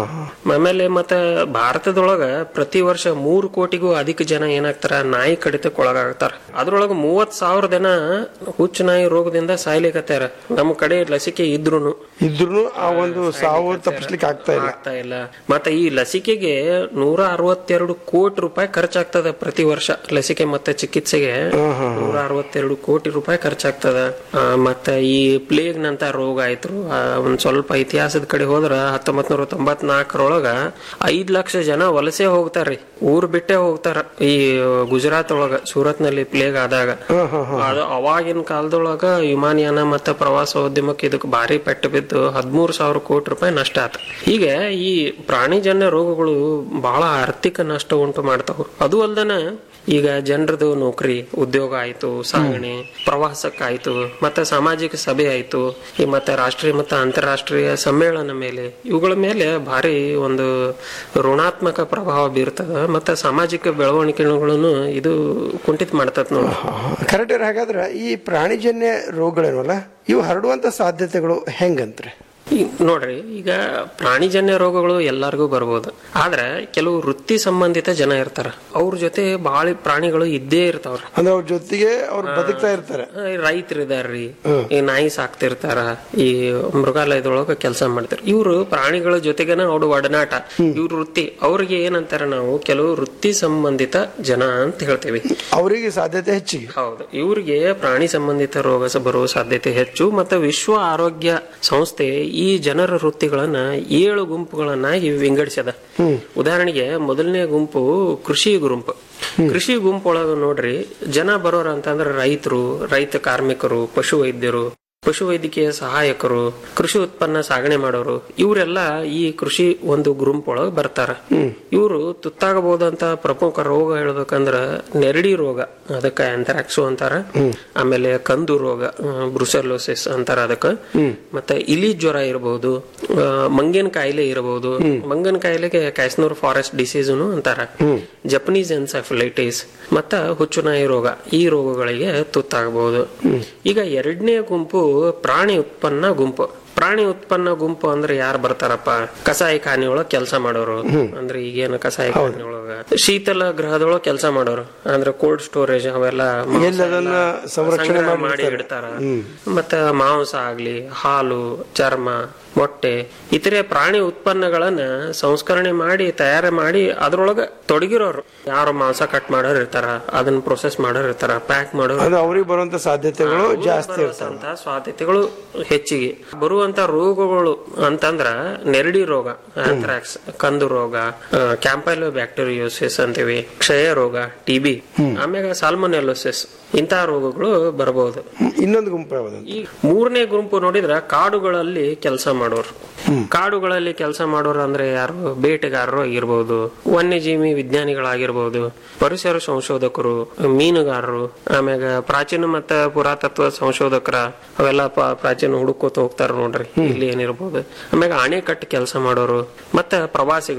ಆಮೇಲೆ ಮತ್ತ ಭಾರತದೊಳಗ ಪ್ರತಿ ವರ್ಷ ಮೂರು ಕೋಟಿಗೂ ಅಧಿಕ ಜನ ಏನಾಗ್ತಾರ ನಾಯಿ ಕಡಿತಕ್ಕೆ ಒಳಗಾಗ್ತಾರ ಅದ್ರೊಳಗ ಮೂವತ್ ಸಾವಿರ ಜನ ಹುಚ್ಚು ನಾಯಿ ರೋಗದಿಂದ ಸಾಯ್ಲಿಕತ್ತಾರ ನಮ್ಮ ಕಡೆ ಲಸಿಕೆ ಇದ್ರೂನು ಇದ್ರೂ ಆ ಒಂದು ಸಾವು ತಪ್ಪಿಸ್ಲಿಕ್ಕೆ ಆಗ್ತಾ ಇಲ್ಲ ಆಗ್ತಾ ಇಲ್ಲ ಮತ್ತೆ ಈ ಲಸಿಕೆಗೆ ನೂರ ಅರವತ್ತೆರಡು ಕೋಟಿ ರೂಪಾಯಿ ಖರ್ಚಾಗ್ತದ ಪ್ರತಿ ವರ್ಷ ಲಸಿಕೆ ಮತ್ತೆ ಚಿಕಿತ್ಸೆಗೆ ನೂರ ಅರವತ್ತೆರಡು ಕೋಟಿ ರೂಪಾಯಿ ಖರ್ಚಾಗ್ತದ ಆ, ಮತ್ತೆ ಈ ಪ್ಲೇಗ್ ನಂತ ರೋಗ ಆಯ್ತು ಆ, ಒಂದ್ ಸ್ವಲ್ಪ ಇತಿಹಾಸದ ಕಡೆ ಹೋದ್ರ ಹತ್ತೊಂಬತ್ ನೂರ ತೊಂಬತ್ನಾಲ್ಕರೊಳಗ ಐದ್ ಲಕ್ಷ ಜನ ವಲಸೆ ಹೋಗ್ತಾರ್ರಿ ಊರ್ ಬಿಟ್ಟೆ ಹೋಗ್ತಾರ ಈ ಗುಜರಾತ್ ಒಳಗ ಸೂರತ್ ನಲ್ಲಿ ಪ್ಲೇಗ್ ಆದಾಗ ಅದು ಅವಾಗಿನ ಕಾಲದೊಳಗ ವಿಮಾನಯಾನ ಮತ್ತೆ ಪ್ರವಾಸೋದ್ಯಮಕ್ಕೆ ಇದಕ್ಕೆ ಭಾರಿ ಪೆಟ್ಟು ಬಿದ್ದು ಹದಿಮೂರು ಸಾವಿರ ಕೋಟಿ ರೂಪಾಯಿ ನಷ್ಟ ಆತ ಹೀಗೆ ಈ ಪ್ರಾಣಿಜನ್ಯ ರೋಗಗಳು ಬಹಳ ಆರ್ಥಿಕ ನಷ್ಟ ಉಂಟು ಮಾಡ್ತಾವ ಅದು ಅಲ್ದನ ಈಗ ಜನರದು ನೌಕರಿ ಉದ್ಯೋಗ ಆಯ್ತು ಸಾಗಣೆ ಪ್ರವಾಸಕ್ಕಾಯ್ತು ಮತ್ತೆ ಸಾಮಾಜಿಕ ಸಭೆ ಆಯ್ತು ಈ ಮತ್ತೆ ರಾಷ್ಟ್ರೀಯ ಮತ್ತು ಅಂತಾರಾಷ್ಟ್ರೀಯ ಸಮ್ಮೇಳನ ಮೇಲೆ ಇವುಗಳ ಮೇಲೆ ಭಾರಿ ಒಂದು ಋಣಾತ್ಮಕ ಪ್ರಭಾವ ಬೀರ್ತದ ಮತ್ತೆ ಸಾಮಾಜಿಕ ಬೆಳವಣಿಗೆಗಳನ್ನು ಇದು ಕುಂಠಿತ ಮಾಡ್ತದ ನೋಡಿ ಕರೆಕ್ಟ್ ಹಾಗಾದ್ರೆ ಈ ಪ್ರಾಣಿಜನ್ಯ ರೋಗಗಳೇನಲ್ಲ ಇವು ಹರಡುವಂತ ಸಾಧ್ಯತೆಗಳು ಹೆಂಗಂತ್ರಿ ಈ ನೋಡ್ರಿ ಈಗ ಪ್ರಾಣಿಜನ್ಯ ರೋಗಗಳು ಎಲ್ಲರಿಗೂ ಬರ್ಬೋದು ಆದ್ರೆ ಕೆಲವು ವೃತ್ತಿ ಸಂಬಂಧಿತ ಜನ ಇರ್ತಾರ ಅವ್ರ ಜೊತೆ ಬಾಳ ಪ್ರಾಣಿಗಳು ಇದ್ದೇ ಇರ್ತಾವ್ರ ಅಂದ್ರೆ ಅವ್ರ ಜೊತೆಗೆ ಅವ್ರು ಬದುಕ್ತಾ ಇರ್ತಾರೆ ರೈತರು ಇದಾರ್ರಿ ಈ ನಾಯಿ ಸಾಕ್ತಿರ್ತಾರ ಈ ಮೃಗಾಲಯದೊಳಗ ಕೆಲಸ ಮಾಡ್ತಾರ ಇವ್ರು ಪ್ರಾಣಿಗಳ ಜೊತೆಗೇನ ಅವ್ರ ಒಡನಾಟ ಇವ್ರ ವೃತ್ತಿ ಅವ್ರಿಗೆ ಏನಂತಾರ ನಾವು ಕೆಲವು ವೃತ್ತಿ ಸಂಬಂಧಿತ ಜನ ಅಂತ ಹೇಳ್ತೇವೆ ಅವರಿಗೆ ಸಾಧ್ಯತೆ ಹೆಚ್ಚಿಗೆ ಹೌದು ಇವ್ರಿಗೆ ಪ್ರಾಣಿ ಸಂಬಂಧಿತ ರೋಗ ಸ- ಬರುವ ಸಾಧ್ಯತೆ ಹೆಚ್ಚು ಮತ್ತೆ ವಿಶ್ವ ಆರೋಗ್ಯ ಸಂಸ್ಥೆ ಈ ಜನರ ವೃತ್ತಿಗಳನ್ನ ಏಳು ಗುಂಪುಗಳನ್ನಾಗಿ ವಿಂಗಡಿಸ್ಯದ ಉದಾಹರಣೆಗೆ ಮೊದಲನೇ ಗುಂಪು ಕೃಷಿ ಗುಂಪು ಕೃಷಿ ಗುಂಪು ಒಳಗ ನೋಡ್ರಿ ಜನ ಬರೋರ ಅಂತಂದ್ರೆ ರೈತರು ರೈತ ಕಾರ್ಮಿಕರು ಪಶು ವೈದ್ಯರು ಪಶುವೈದ್ಯಕೀಯ ಸಹಾಯಕರು ಕೃಷಿ ಉತ್ಪನ್ನ ಸಾಗಣೆ ಮಾಡೋರು ಇವರೆಲ್ಲ ಈ ಕೃಷಿ ಒಂದು ಗ್ರೂಪ್ ಒಳಗೆ ಬರ್ತಾರ ಇವರು ತುತ್ತಾಗಬಹುದಂತ ಪ್ರಮುಖ ರೋಗ ಹೇಳ್ಬೇಕಂದ್ರ ನೆರಡಿ ರೋಗ ಅದಕ್ಕ ಆಂಥ್ರಾಕ್ಸು ಅಂತಾರ ಆಮೇಲೆ ಕಂದು ರೋಗ ಬ್ರುಸೆಲೋಸಿಸ್ ಅಂತಾರ ಅದಕ್ಕ ಮತ್ತೆ ಇಲಿ ಜ್ವರ ಇರಬಹುದು ಮಂಗನ ಕಾಯಿಲೆ ಇರಬಹುದು ಮಂಗನ ಕಾಯಿಲೆಗೆ ಕ್ಯಾಸ್ನೂರ್ ಫಾರೆಸ್ಟ್ ಡಿಸೀಸ್ನು ಅಂತಾರ ಜಪನೀಸ್ ಎನ್ಸೆಫಲೈಟಿಸ್ ಮತ್ತ ಹುಚ್ಚುನಾಯಿ ರೋಗ ಈ ರೋಗಗಳಿಗೆ ತುತ್ತಾಗಬಹುದು ಈಗ ಎರಡನೇ ಗುಂಪು ಪ್ರಾಣಿ ಉತ್ಪನ್ನ ಗುಂಪು ಪ್ರಾಣಿ ಉತ್ಪನ್ನ ಗುಂಪು ಅಂದ್ರೆ ಯಾರು ಬರ್ತಾರಪ್ಪ ಕಸಾಯಿ ಖಾನಿ ಒಳಗ್ ಕೆಲಸ ಮಾಡೋರು ಅಂದ್ರೆ ಈಗೇನು ಕಸಾಯಿ ಖಾನಿ ಒಳಗ ಶೀತಲ ಗೃಹದೊಳಗ ಕೆಲಸ ಮಾಡೋರು ಅಂದ್ರೆ ಕೋಲ್ಡ್ ಸ್ಟೋರೇಜ್ ಅವೆಲ್ಲ ಮಾಂಸ ಎಲ್ಲಿ ಅದನ್ನ ಎಲ್ಲ ಸಂರಕ್ಷಣೆ ಸಂಗ್ರಹ ಮಾಡಿ ಮಾಡಿ ಇಡ್ತಾರ ಮತ್ತೆ ಮಾಂಸ ಆಗ್ಲಿ ಹಾಲು ಚರ್ಮ ಮೊಟ್ಟೆ ಇತರೆ ಪ್ರಾಣಿ ಉತ್ಪನ್ನಗಳನ್ನ ಸಂಸ್ಕರಣೆ ಮಾಡಿ ತಯಾರಿ ಮಾಡಿ ಅದ್ರೊಳಗ ತೊಡಗಿರೋರು ಯಾರು ಮಾಂಸ ಕಟ್ ಮಾಡೋರು ಇರ್ತಾರ ಅದನ್ನ ಪ್ರೊಸೆಸ್ ಮಾಡೋರು ಇರ್ತಾರ ಪ್ಯಾಕ್ ಮಾಡೋರು ಅದು ಅವ್ರಿಗೆ ಬರುವಂತ ಸಾಧ್ಯತೆಗಳು ಜಾಸ್ತಿ ಇರ್ತವೆ ಬರುವಂತ ಸಾಧ್ಯತೆಗಳು ಹೆಚ್ಚಿಗೆ ಬರುವಂತ ರೋಗಗಳು ಅಂತಂದ್ರ ನೆರಡಿ ರೋಗ ಆಂಥ್ರಾಕ್ಸ್ ಕಂದು ರೋಗ ಕ್ಯಾಂಪೈಲೋ ಬ್ಯಾಕ್ಟೀರಿಯೋಸಿಸ್ ಅಂತೀವಿ ಕ್ಷಯ ರೋಗ ಟಿಬಿ ಆಮ್ಯಾಗ ಸಾಲ್ಮೊನೆಲೋಸಿಸ್ ಇಂತಹ ರೋಗಗಳು ಬರಬಹುದು ಇನ್ನೊಂದು ಗುಂಪು ಯಾವುದು ಈ ಮೂರನೇ ಗುಂಪು ನೋಡಿದ್ರ ಕಾಡುಗಳಲ್ಲಿ ಕೆಲಸ ಮಾಡೋರು ಕಾಡುಗಳಲ್ಲಿ ಕೆಲಸ ಮಾಡೋರು ಅಂದ್ರೆ ಯಾರು ಬೇಟೆಗಾರರು ಆಗಿರ್ಬೋದು ವನ್ಯಜೀವಿ ವಿಜ್ಞಾನಿಗಳಾಗಿರ್ಬೋದು ಪರಿಸರ ಸಂಶೋಧಕರು ಮೀನುಗಾರರು ಆಮ್ಯಾಗ ಪ್ರಾಚೀನ ಮತ್ತ ಪುರಾತತ್ವ ಸಂಶೋಧಕರ ಅವೆಲ್ಲ ಪ- ಪ್ರಾಚೀನ ಹುಡುಕೋತ ಹೋಗ್ತಾರ ನೋಡ್ರಿ ಇಲ್ಲಿ ಏನಿರ್ಬೋದು ಆಮ್ಯಾಗ ಅಣೆಕಟ್ಟು ಕೆಲಸ ಮಾಡೋರು ಮತ್ತ ಪ್ರವಾಸಿಗರು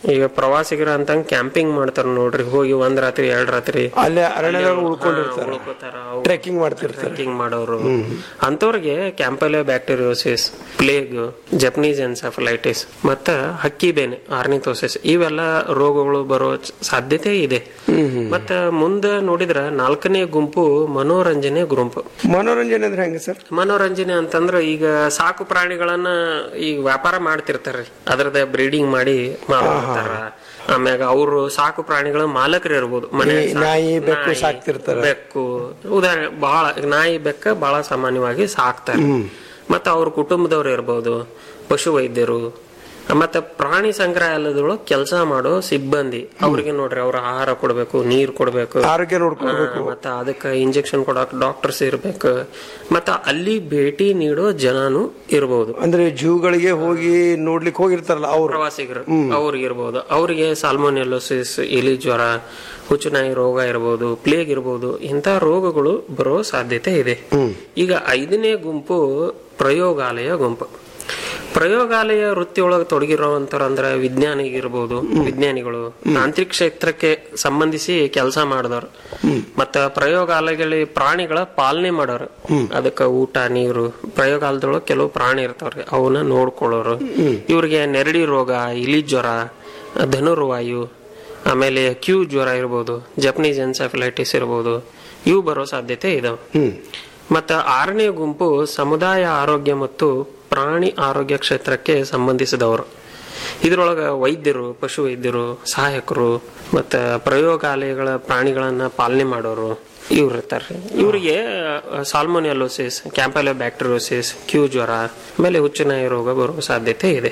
ಈಗ ಪ್ರವಾಸಿಗರ ಅಂತ ಕ್ಯಾಂಪಿಂಗ್ ಮಾಡ್ತಾರ ನೋಡ್ರಿ ಹೋಗಿ ಒಂದ್ ರಾತ್ರಿ ಎರಡ್ ರಾತ್ರಿ ಅಲ್ಲೇ ಅರಣ್ಯದಾಗ ಉಳ್ಕೊಂಡಿರ್ತಾರ ಉಳ್ಕೋತಾರ ಟ್ರೆಕ್ಕಿಂಗ್ ಮಾಡ್ತಿರ್ತಾರೆ ಟ್ರೆಕ್ಕಿಂಗ್ ಮಾಡೋರು ಅಂತವ್ರಿಗೆ campylobacteriosis plague Japanese encephalitis ಮತ್ತ ಹಕ್ಕಿ ಬೇನೆ ಆರ್ನಿಥೋಸಿಸ್ ಇವೆಲ್ಲ ರೋಗಗಳು ಬರೋ ಚ- ಸಾಧ್ಯತೆ ಇದೆ ಮತ್ತ ಮುಂದ ನೋಡಿದ್ರ ನಾಲ್ಕನೇ ಗುಂಪು ಮನೋರಂಜನೆ ಗುಂಪು ಮನೋರಂಜನೆ ಅಂದ್ರೆ ಹೆಂಗ ಸರ್ ಮನೋರಂಜನೆ ಅಂತಂದ್ರ ಈಗ ಸಾಕು ಪ್ರಾಣಿಗಳನ್ನ ಈಗ ವ್ಯಾಪಾರ ಮಾಡ್ತಿರ್ತಾರ್ರಿ ಅದ್ರದ ಬ್ರೀಡಿಂಗ್ ಮಾಡಿ ಮಾರ್ತಾರ ಆಮ್ಯಾಗ ಅವರು ಸಾಕು ಪ್ರಾಣಿಗಳ ಮಾಲಕರು ಇರ್ಬೋದು ಮನೆ ಈ ನಾಯಿ, ಬೆಕ್ಕು ಸಾಕ್ತಿರ್ತಾರ. ಬೆಕ್ಕು ಉದಾಹರಣೆ ಬಹಳ ನಾಯಿ ಬೆಕ್ಕ ಬಹಳ ಸಾಮಾನ್ಯವಾಗಿ ಸಾಕ್ತಾರೆ ಮತ್ತ ಅವ್ರ ಕುಟುಂಬದವ್ರು ಇರ್ಬೋದು ಪಶು ವೈದ್ಯರು ಮತ್ತೆ ಪ್ರಾಣಿ ಸಂಗ್ರಹಾಲಯದೊಳಗೆ ಕೆಲಸ ಮಾಡೋ ಸಿಬ್ಬಂದಿ ಅವ್ರಿಗೆ ನೋಡ್ರಿ ಅವ್ರ ಆಹಾರ ಕೊಡ್ಬೇಕು ನೀರ್ ಕೊಡ್ಬೇಕು ಆರೋಗ್ಯ ನೋಡ್ಕೊಳ್ಬೇಕು ಆ, ಮತ್ತ ಅದಕ್ಕ ಇಂಜೆಕ್ಷನ್ ಕೊಡಕ್ ಡಾಕ್ಟರ್ಸ್ ಇರ್ಬೇಕು ಮತ್ತ ಅಲ್ಲಿ ಭೇಟಿ ನೀಡೋ ಜನನು ಇರ್ಬೋದು ಅಂದ್ರೆ ಜೂಗಳಿಗೆ ಹೋಗಿ ನೋಡ್ಲಿಕ್ಕೆ ಹೋಗಿರ್ತಾರಲ್ಲ ಅವ್ರು ಪ್ರವಾಸಿಗರು ಅವ್ರಿಗೆ ಇರ್ಬೋದು ಅವರಿಗೆ ಸಾಲ್ಮೋನೆಲೋಸಿಸ್ ಇಲಿ ಜ್ವರ ಹುಚ್ಚುನಾಯಿ ರೋಗ ಇರ್ಬೋದು ಪ್ಲೇಗ್ ಇರ್ಬೋದು ಇಂಥ ರೋಗಗಳು ಬರೋ ಸಾಧ್ಯತೆ ಇದೆ ಈಗ ಐದನೇ ಗುಂಪು ಪ್ರಯೋಗಾಲಯ ಗುಂಪು ಪ್ರಯೋಗಾಲಯ ವೃತ್ತಿಯೊಳಗೆ ತೊಡಗಿರೋವಂಥವ್ರು ಅಂದ್ರೆ ವಿಜ್ಞಾನಿಗಿರ್ಬೋದು ವಿಜ್ಞಾನಿಗಳು ತಾಂತ್ರಿಕ ಕ್ಷೇತ್ರಕ್ಕೆ ಸಂಬಂಧಿಸಿ ಕೆಲಸ ಮಾಡಿದವರು ಮತ್ತ ಪ್ರಯೋಗಾಲಯಗಳಲ್ಲಿ ಪ್ರಾಣಿಗಳ ಪಾಲನೆ ಮಾಡೋರು ಅದಕ್ಕ ಊಟ ನೀರು ಪ್ರಯೋಗಾಲಯದೊಳಗೆ ಕೆಲವು ಪ್ರಾಣಿ ಇರ್ತಾವ್ರಿ ಅವನ್ನ ನೋಡ್ಕೊಳ್ಳೋರು ಇವ್ರಿಗೆ ನೆರಡಿ ರೋಗ ಇಲಿ ಜ್ವರ ಧನುರ್ವಾಯು ಆಮೇಲೆ ಕ್ಯೂ ಜ್ವರ ಇರ್ಬೋದು ಜಪನೀಸ್ ಎನ್ಸೆಫಲೈಟಿಸ್ ಇರ್ಬೋದು ಇವು ಬರೋ ಸಾಧ್ಯತೆ ಇದಾವೆ ಮತ್ತ ಆರನೇ ಗುಂಪು ಸಮುದಾಯ ಆರೋಗ್ಯ ಮತ್ತು ಪ್ರಾಣಿ ಆರೋಗ್ಯ ಕ್ಷೇತ್ರಕ್ಕೆ ಸಂಬಂಧಿಸಿದವರು ಇದ್ರೊಳಗ ವೈದ್ಯರು ಪಶು ವೈದ್ಯರು ಸಹಾಯಕರು ಮತ್ತ ಪ್ರಯೋಗಾಲಯಗಳ ಪ್ರಾಣಿಗಳನ್ನ ಪಾಲನೆ ಮಾಡೋರು ಇವ್ರು ಇರ್ತಾರೆ ಇವರಿಗೆ ಸಾಲ್ಮೋನಿಯಲೋಸಿಸ್ ಕ್ಯಾಂಪಲ ಬ್ಯಾಕ್ಟೀರಿಯೋಸಿಸ್ ಕ್ಯೂ ಜ್ವರ ಆಮೇಲೆ ಹುಚ್ಚುನಾಯಿ ರೋಗ ಬರುವ ಸಾಧ್ಯತೆ ಇದೆ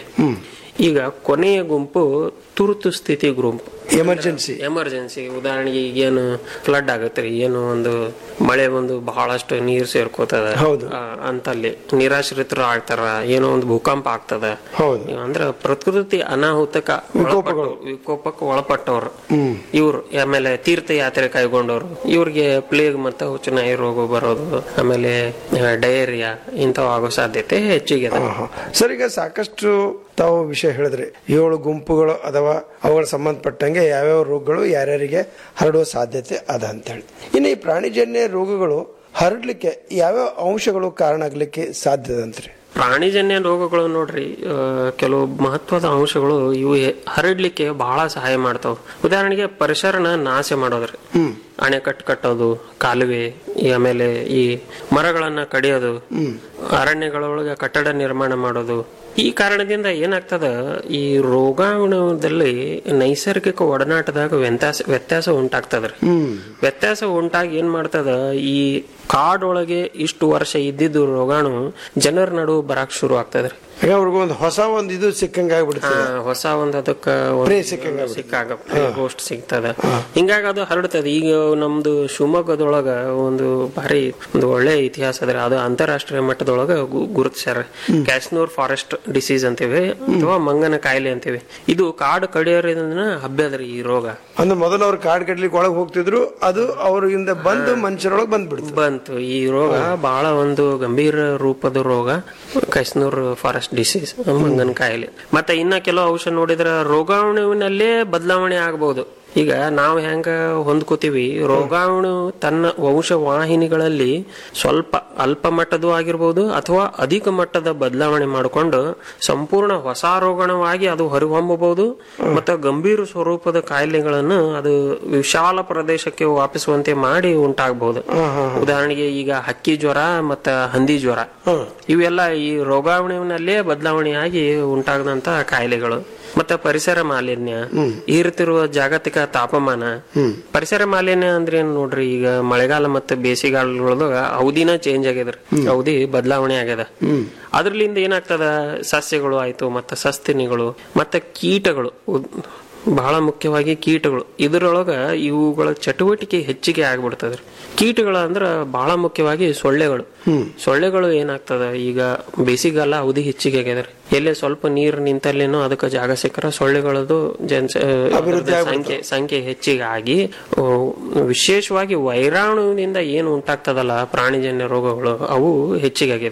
ಈಗ ಕೊನೆಯ ಗುಂಪು ತುರ್ತು ಸ್ಥಿತಿ ಗುಂಪು ಎಮರ್ಜೆನ್ಸಿ ಎಮರ್ಜೆನ್ಸಿ ಉದಾಹರಣೆಗೆ ಈಗೇನು ಫ್ಲಡ್ ಆಗತ್ತೆ ಏನು ಒಂದು ಮಳೆ ಬಂದು ಬಹಳಷ್ಟು ನೀರ್ ಸೇರ್ಕೋತದ ಹೌದು. ಆ, ಅಂತಲ್ಲಿ ನಿರಾಶ್ರಿತರು ಆಗ್ತಾರ ಏನೋ ಒಂದು ಭೂಕಂಪ ಆಗ್ತದ ಹೌದು. ಅಂದ್ರ ಪ್ರಕೃತಿ ಅನಾಹುತಕ ಒಳಪಟ್ಟು- ವಿಕೋಪಕ್ಕೆ ಒಳಪಟ್ಟವ್ರು ಇವ್ರು ಆಮೇಲೆ ತೀರ್ಥಯಾತ್ರೆ ಕೈಗೊಂಡವ್ರು ಇವ್ರಿಗೆ ಪ್ಲೇಗ್ ಮತ್ತೆ ಹುಚ್ಚುನಾಯಿ ರೋಗ ಬರೋದು ಆಮೇಲೆ ಡಯೇರಿಯಾ ಇಂಥವು ಆಗೋ ಸಾಧ್ಯತೆ ಹೆಚ್ಚಿಗೆ ಅದ ಸರ್ ಈಗ ಸಾಕಷ್ಟು ತಾವು ವಿಷಯ ಹೇಳಿದ್ರಿ ಏಳು ಗುಂಪುಗಳು ಅಥವಾ ಅವುಗಳ ಸಂಬಂಧಪಟ್ಟಂಗೆ ಯಾವ್ಯಾವ ರೋಗಗಳು ಯಾರ್ಯಾರಿಗೆ ಹರಡುವ ಸಾಧ್ಯತೆ ಅದ ಅಂತೇಳಿ ಇನ್ನು ಈ ಪ್ರಾಣಿಜನ್ಯ ರೋಗಗಳು ಹರಡ್ಲಿಕ್ಕೆ ಯಾವ್ಯಾವ ಅಂಶಗಳು ಕಾರಣ ಆಗ್ಲಿಕ್ಕೆ ಸಾಧ್ಯದ ಅಂತ್ರಿ ಪ್ರಾಣಿಜನ್ಯ ರೋಗಗಳು ನೋಡ್ರಿ ಆ, ಕೆಲವು ಮಹತ್ವದ ಅಂಶಗಳು ಇವು ಹೆ- ಹರಡ್ಲಿಕ್ಕೆ ಬಹಳ ಸಹಾಯ ಮಾಡ್ತಾವ ಉದಾಹರಣೆಗೆ ಪರಿಸರನ ನಾಶ ಮಾಡೋದ್ರಿ ಅಣೆಕಟ್ಟು ಕಟ್ಟೋದು ಕಾಲುವೆ ಈ ಆಮೇಲೆ ಈ ಮರಗಳನ್ನ ಕಡಿಯೋದು ಅರಣ್ಯಗಳೊಳಗೆ ಕಟ್ಟಡ ನಿರ್ಮಾಣ ಮಾಡೋದು ಈ ಕಾರಣದಿಂದ ಏನಾಗ್ತದ ಈ ರೋಗಾಣುದಲ್ಲಿ ನೈಸರ್ಗಿಕ ಒಡನಾಟದಾಗ ವ್ಯತ್ಯಾಸ ವ್ಯತ್ಯಾಸ ಉಂಟಾಗ್ತದ್ರಿ ವ್ಯತ್ಯಾಸ ಉಂಟಾಗಿ ಏನ್ ಮಾಡ್ತದ ಈ ಕಾಡೊಳಗೆ ಇಷ್ಟು ವರ್ಷ ಇದ್ದಿದ್ದು ರೋಗಾಣು ಜನರ ನಡುವೆ ಬರಾಕ್ ಶುರು ಆಗ್ತದ್ರಿ ಈಗ ಅವ್ರಿಗೊಂದು ಹೊಸ ಒಂದು ಇದು ಸಿಕ್ಕಂಗ ಆಗ್ಬಿಡ್ತದೆ ಆ, ಹೊಸ ಒಂದ್ ಅದಕ್ಕ ಪ್ರೇ ಸಿಕ್ಕಂಗ ಸಿಕ್ಕಾಗ ಗೋಷ್ಠ ಸಿಗ್ತದ ಹಿಂಗಾಗಿ ಅದು ಹರಡ್ತದ ಈಗ ನಮ್ದು ಶಿವಮೊಗ್ಗದೊಳಗ ಒಂದು ಭಾರಿ ಒಂದು ಒಳ್ಳೆ ಇತಿಹಾಸ ಅದ್ರಿ ಅದು ಅಂತಾರಾಷ್ಟ್ರೀಯ ಮಟ್ಟದೊಳಗ ಗು- ಗುರುತಿಸ್ಯಾರ ಕ್ಯಾಶ್ನೂರ್ ಫಾರೆಸ್ಟ್ ಡಿಸೀಸ್ ಅಂತೀವಿ ಅಥವಾ ಮಂಗನ ಕಾಯಿಲೆ ಅಂತೀವಿ ಇದು ಕಾಡು ಕಡಿಯೋದ್ರಿಂದ ಹಬ್ಬ್ಯದ್ರಿ ಈ ರೋಗ ಅಂದ್ರೆ ಮೊದಲು ಅವ್ರು ಕಾಡ್ ಕಡ್ಲಿಕ್ಕೆ ಒಳಗೆ ಹೋಗ್ತಿದ್ರು ಅದು ಅವ್ರಿಂದ ಬಂದು ಮನುಷ್ಯರೊಳಗೆ ಬಂದ್ಬಿಡ್ತು ಬಂತು ಈ ರೋಗ ಬಹಳ ಒಂದು ಗಂಭೀರ ರೂಪದ ರೋಗ ಕೈಸ್ನೂರ್ ಫಾರೆಸ್ಟ್ ಡಿಸೀಸ್ ಮಂಗನ ಕಾಯಿಲೆ ಮತ್ತೆ ಇನ್ನ ಕೆಲವು ಔಷಧ ನೋಡಿದ್ರ ರೋಗಾಣುವಿನಲ್ಲೇ ಬದಲಾವಣೆ ಆಗಬಹುದು ಈಗ ನಾವು ಹೆಂಗ ಹೊಂದ್ಕೋತೀವಿ ರೋಗಾಣು ತನ್ನ ವಂಶವಾಹಿನಿಗಳಲ್ಲಿ ಸ್ವಲ್ಪ ಅಲ್ಪ ಮಟ್ಟದ್ದು ಆಗಿರ್ಬೋದು ಅಥವಾ ಅಧಿಕ ಮಟ್ಟದ ಬದಲಾವಣೆ ಮಾಡಿಕೊಂಡು ಸಂಪೂರ್ಣ ಹೊಸ ರೋಗಾಣುವಾಗಿ ಅದು ಹೊರಹೊಮ್ಮಬಹುದು ಮತ್ತು ಗಂಭೀರ ಸ್ವರೂಪದ ಕಾಯಿಲೆಗಳನ್ನು ಅದು ವಿಶಾಲ ಪ್ರದೇಶಕ್ಕೆ ವ್ಯಾಪಿಸುವಂತೆ ಮಾಡಿ ಉಂಟಾಗಬಹುದು ಉದಾಹರಣೆಗೆ ಈಗ ಹಕ್ಕಿ ಜ್ವರ ಮತ್ತ ಹಂದಿ ಜ್ವರ ಇವೆಲ್ಲ ಈ ರೋಗಾಣುವಿನಲ್ಲೇ ಬದಲಾವಣೆಯಾಗಿ ಉಂಟಾಗದಂತ ಕಾಯಿಲೆಗಳು ಮತ್ತೆ ಪರಿಸರ ಮಾಲಿನ್ಯ ಏರುತ್ತಿರುವ ಜಾಗತಿಕ ತಾಪಮಾನ ಪರಿಸರ ಮಾಲಿನ್ಯ ಅಂದ್ರೆ ಏನ್ ನೋಡ್ರಿ ಈಗ ಮಳೆಗಾಲ ಮತ್ತೆ ಬೇಸಿಗೆಗಾಲದೊಳಗ ಅವಧಿನ ಚೇಂಜ್ ಆಗ್ಯದ್ರಿ ಅವಧಿ ಬದಲಾವಣೆ ಆಗ್ಯದ ಅದ್ರಲಿಂದ ಏನಾಗ್ತದ ಸಸ್ಯಗಳು ಆಯ್ತು ಮತ್ತೆ ಸಸ್ತಿನಿಗಳು ಮತ್ತೆ ಕೀಟಗಳು ಉದ್- ಬಹಳ ಮುಖ್ಯವಾಗಿ ಕೀಟಗಳು ಇದರೊಳಗ ಇವುಗಳ ಚಟುವಟಿಕೆ ಹೆಚ್ಚಿಗೆ ಆಗ್ಬಿಡ್ತದ್ರಿ ಕೀಟಗಳು ಅಂದ್ರ ಬಹಳ ಮುಖ್ಯವಾಗಿ ಸೊಳ್ಳೆಗಳು ಸೊಳ್ಳೆಗಳು ಏನಾಗ್ತದ ಈಗ ಬೇಸಿಗೆಗಾಲ ಅವಧಿ ಹೆಚ್ಚಿಗೆ ಆಗ್ಯದ್ರಿ ಎಲ್ಲೇ ಸ್ವಲ್ಪ ನೀರ್ ನಿಂತಲ್ಲೇನೋ ಅದಕ್ಕೆ ಜಾಗ ಸಿಕ್ಕರ ಸೊಳ್ಳೆಗಳದು ಜನ್ಸ ಅದ್ರದ್ದು ಸಂಖ್ಯೆ ಸಂಖ್ಯೆ ಹೆಚ್ಚಿಗೆ ಆಗಿ ಆ, ವಿಶೇಷವಾಗಿ ವೈರಾಣುವಿನಿಂದ ಏನು ಉಂಟಾಗ್ತದಲ್ಲ ಪ್ರಾಣಿಜನ್ಯ ರೋಗಗಳು ಅವು ಹೆಚ್ಚಿಗೆ ಆಗಿದಾವ್ರಿ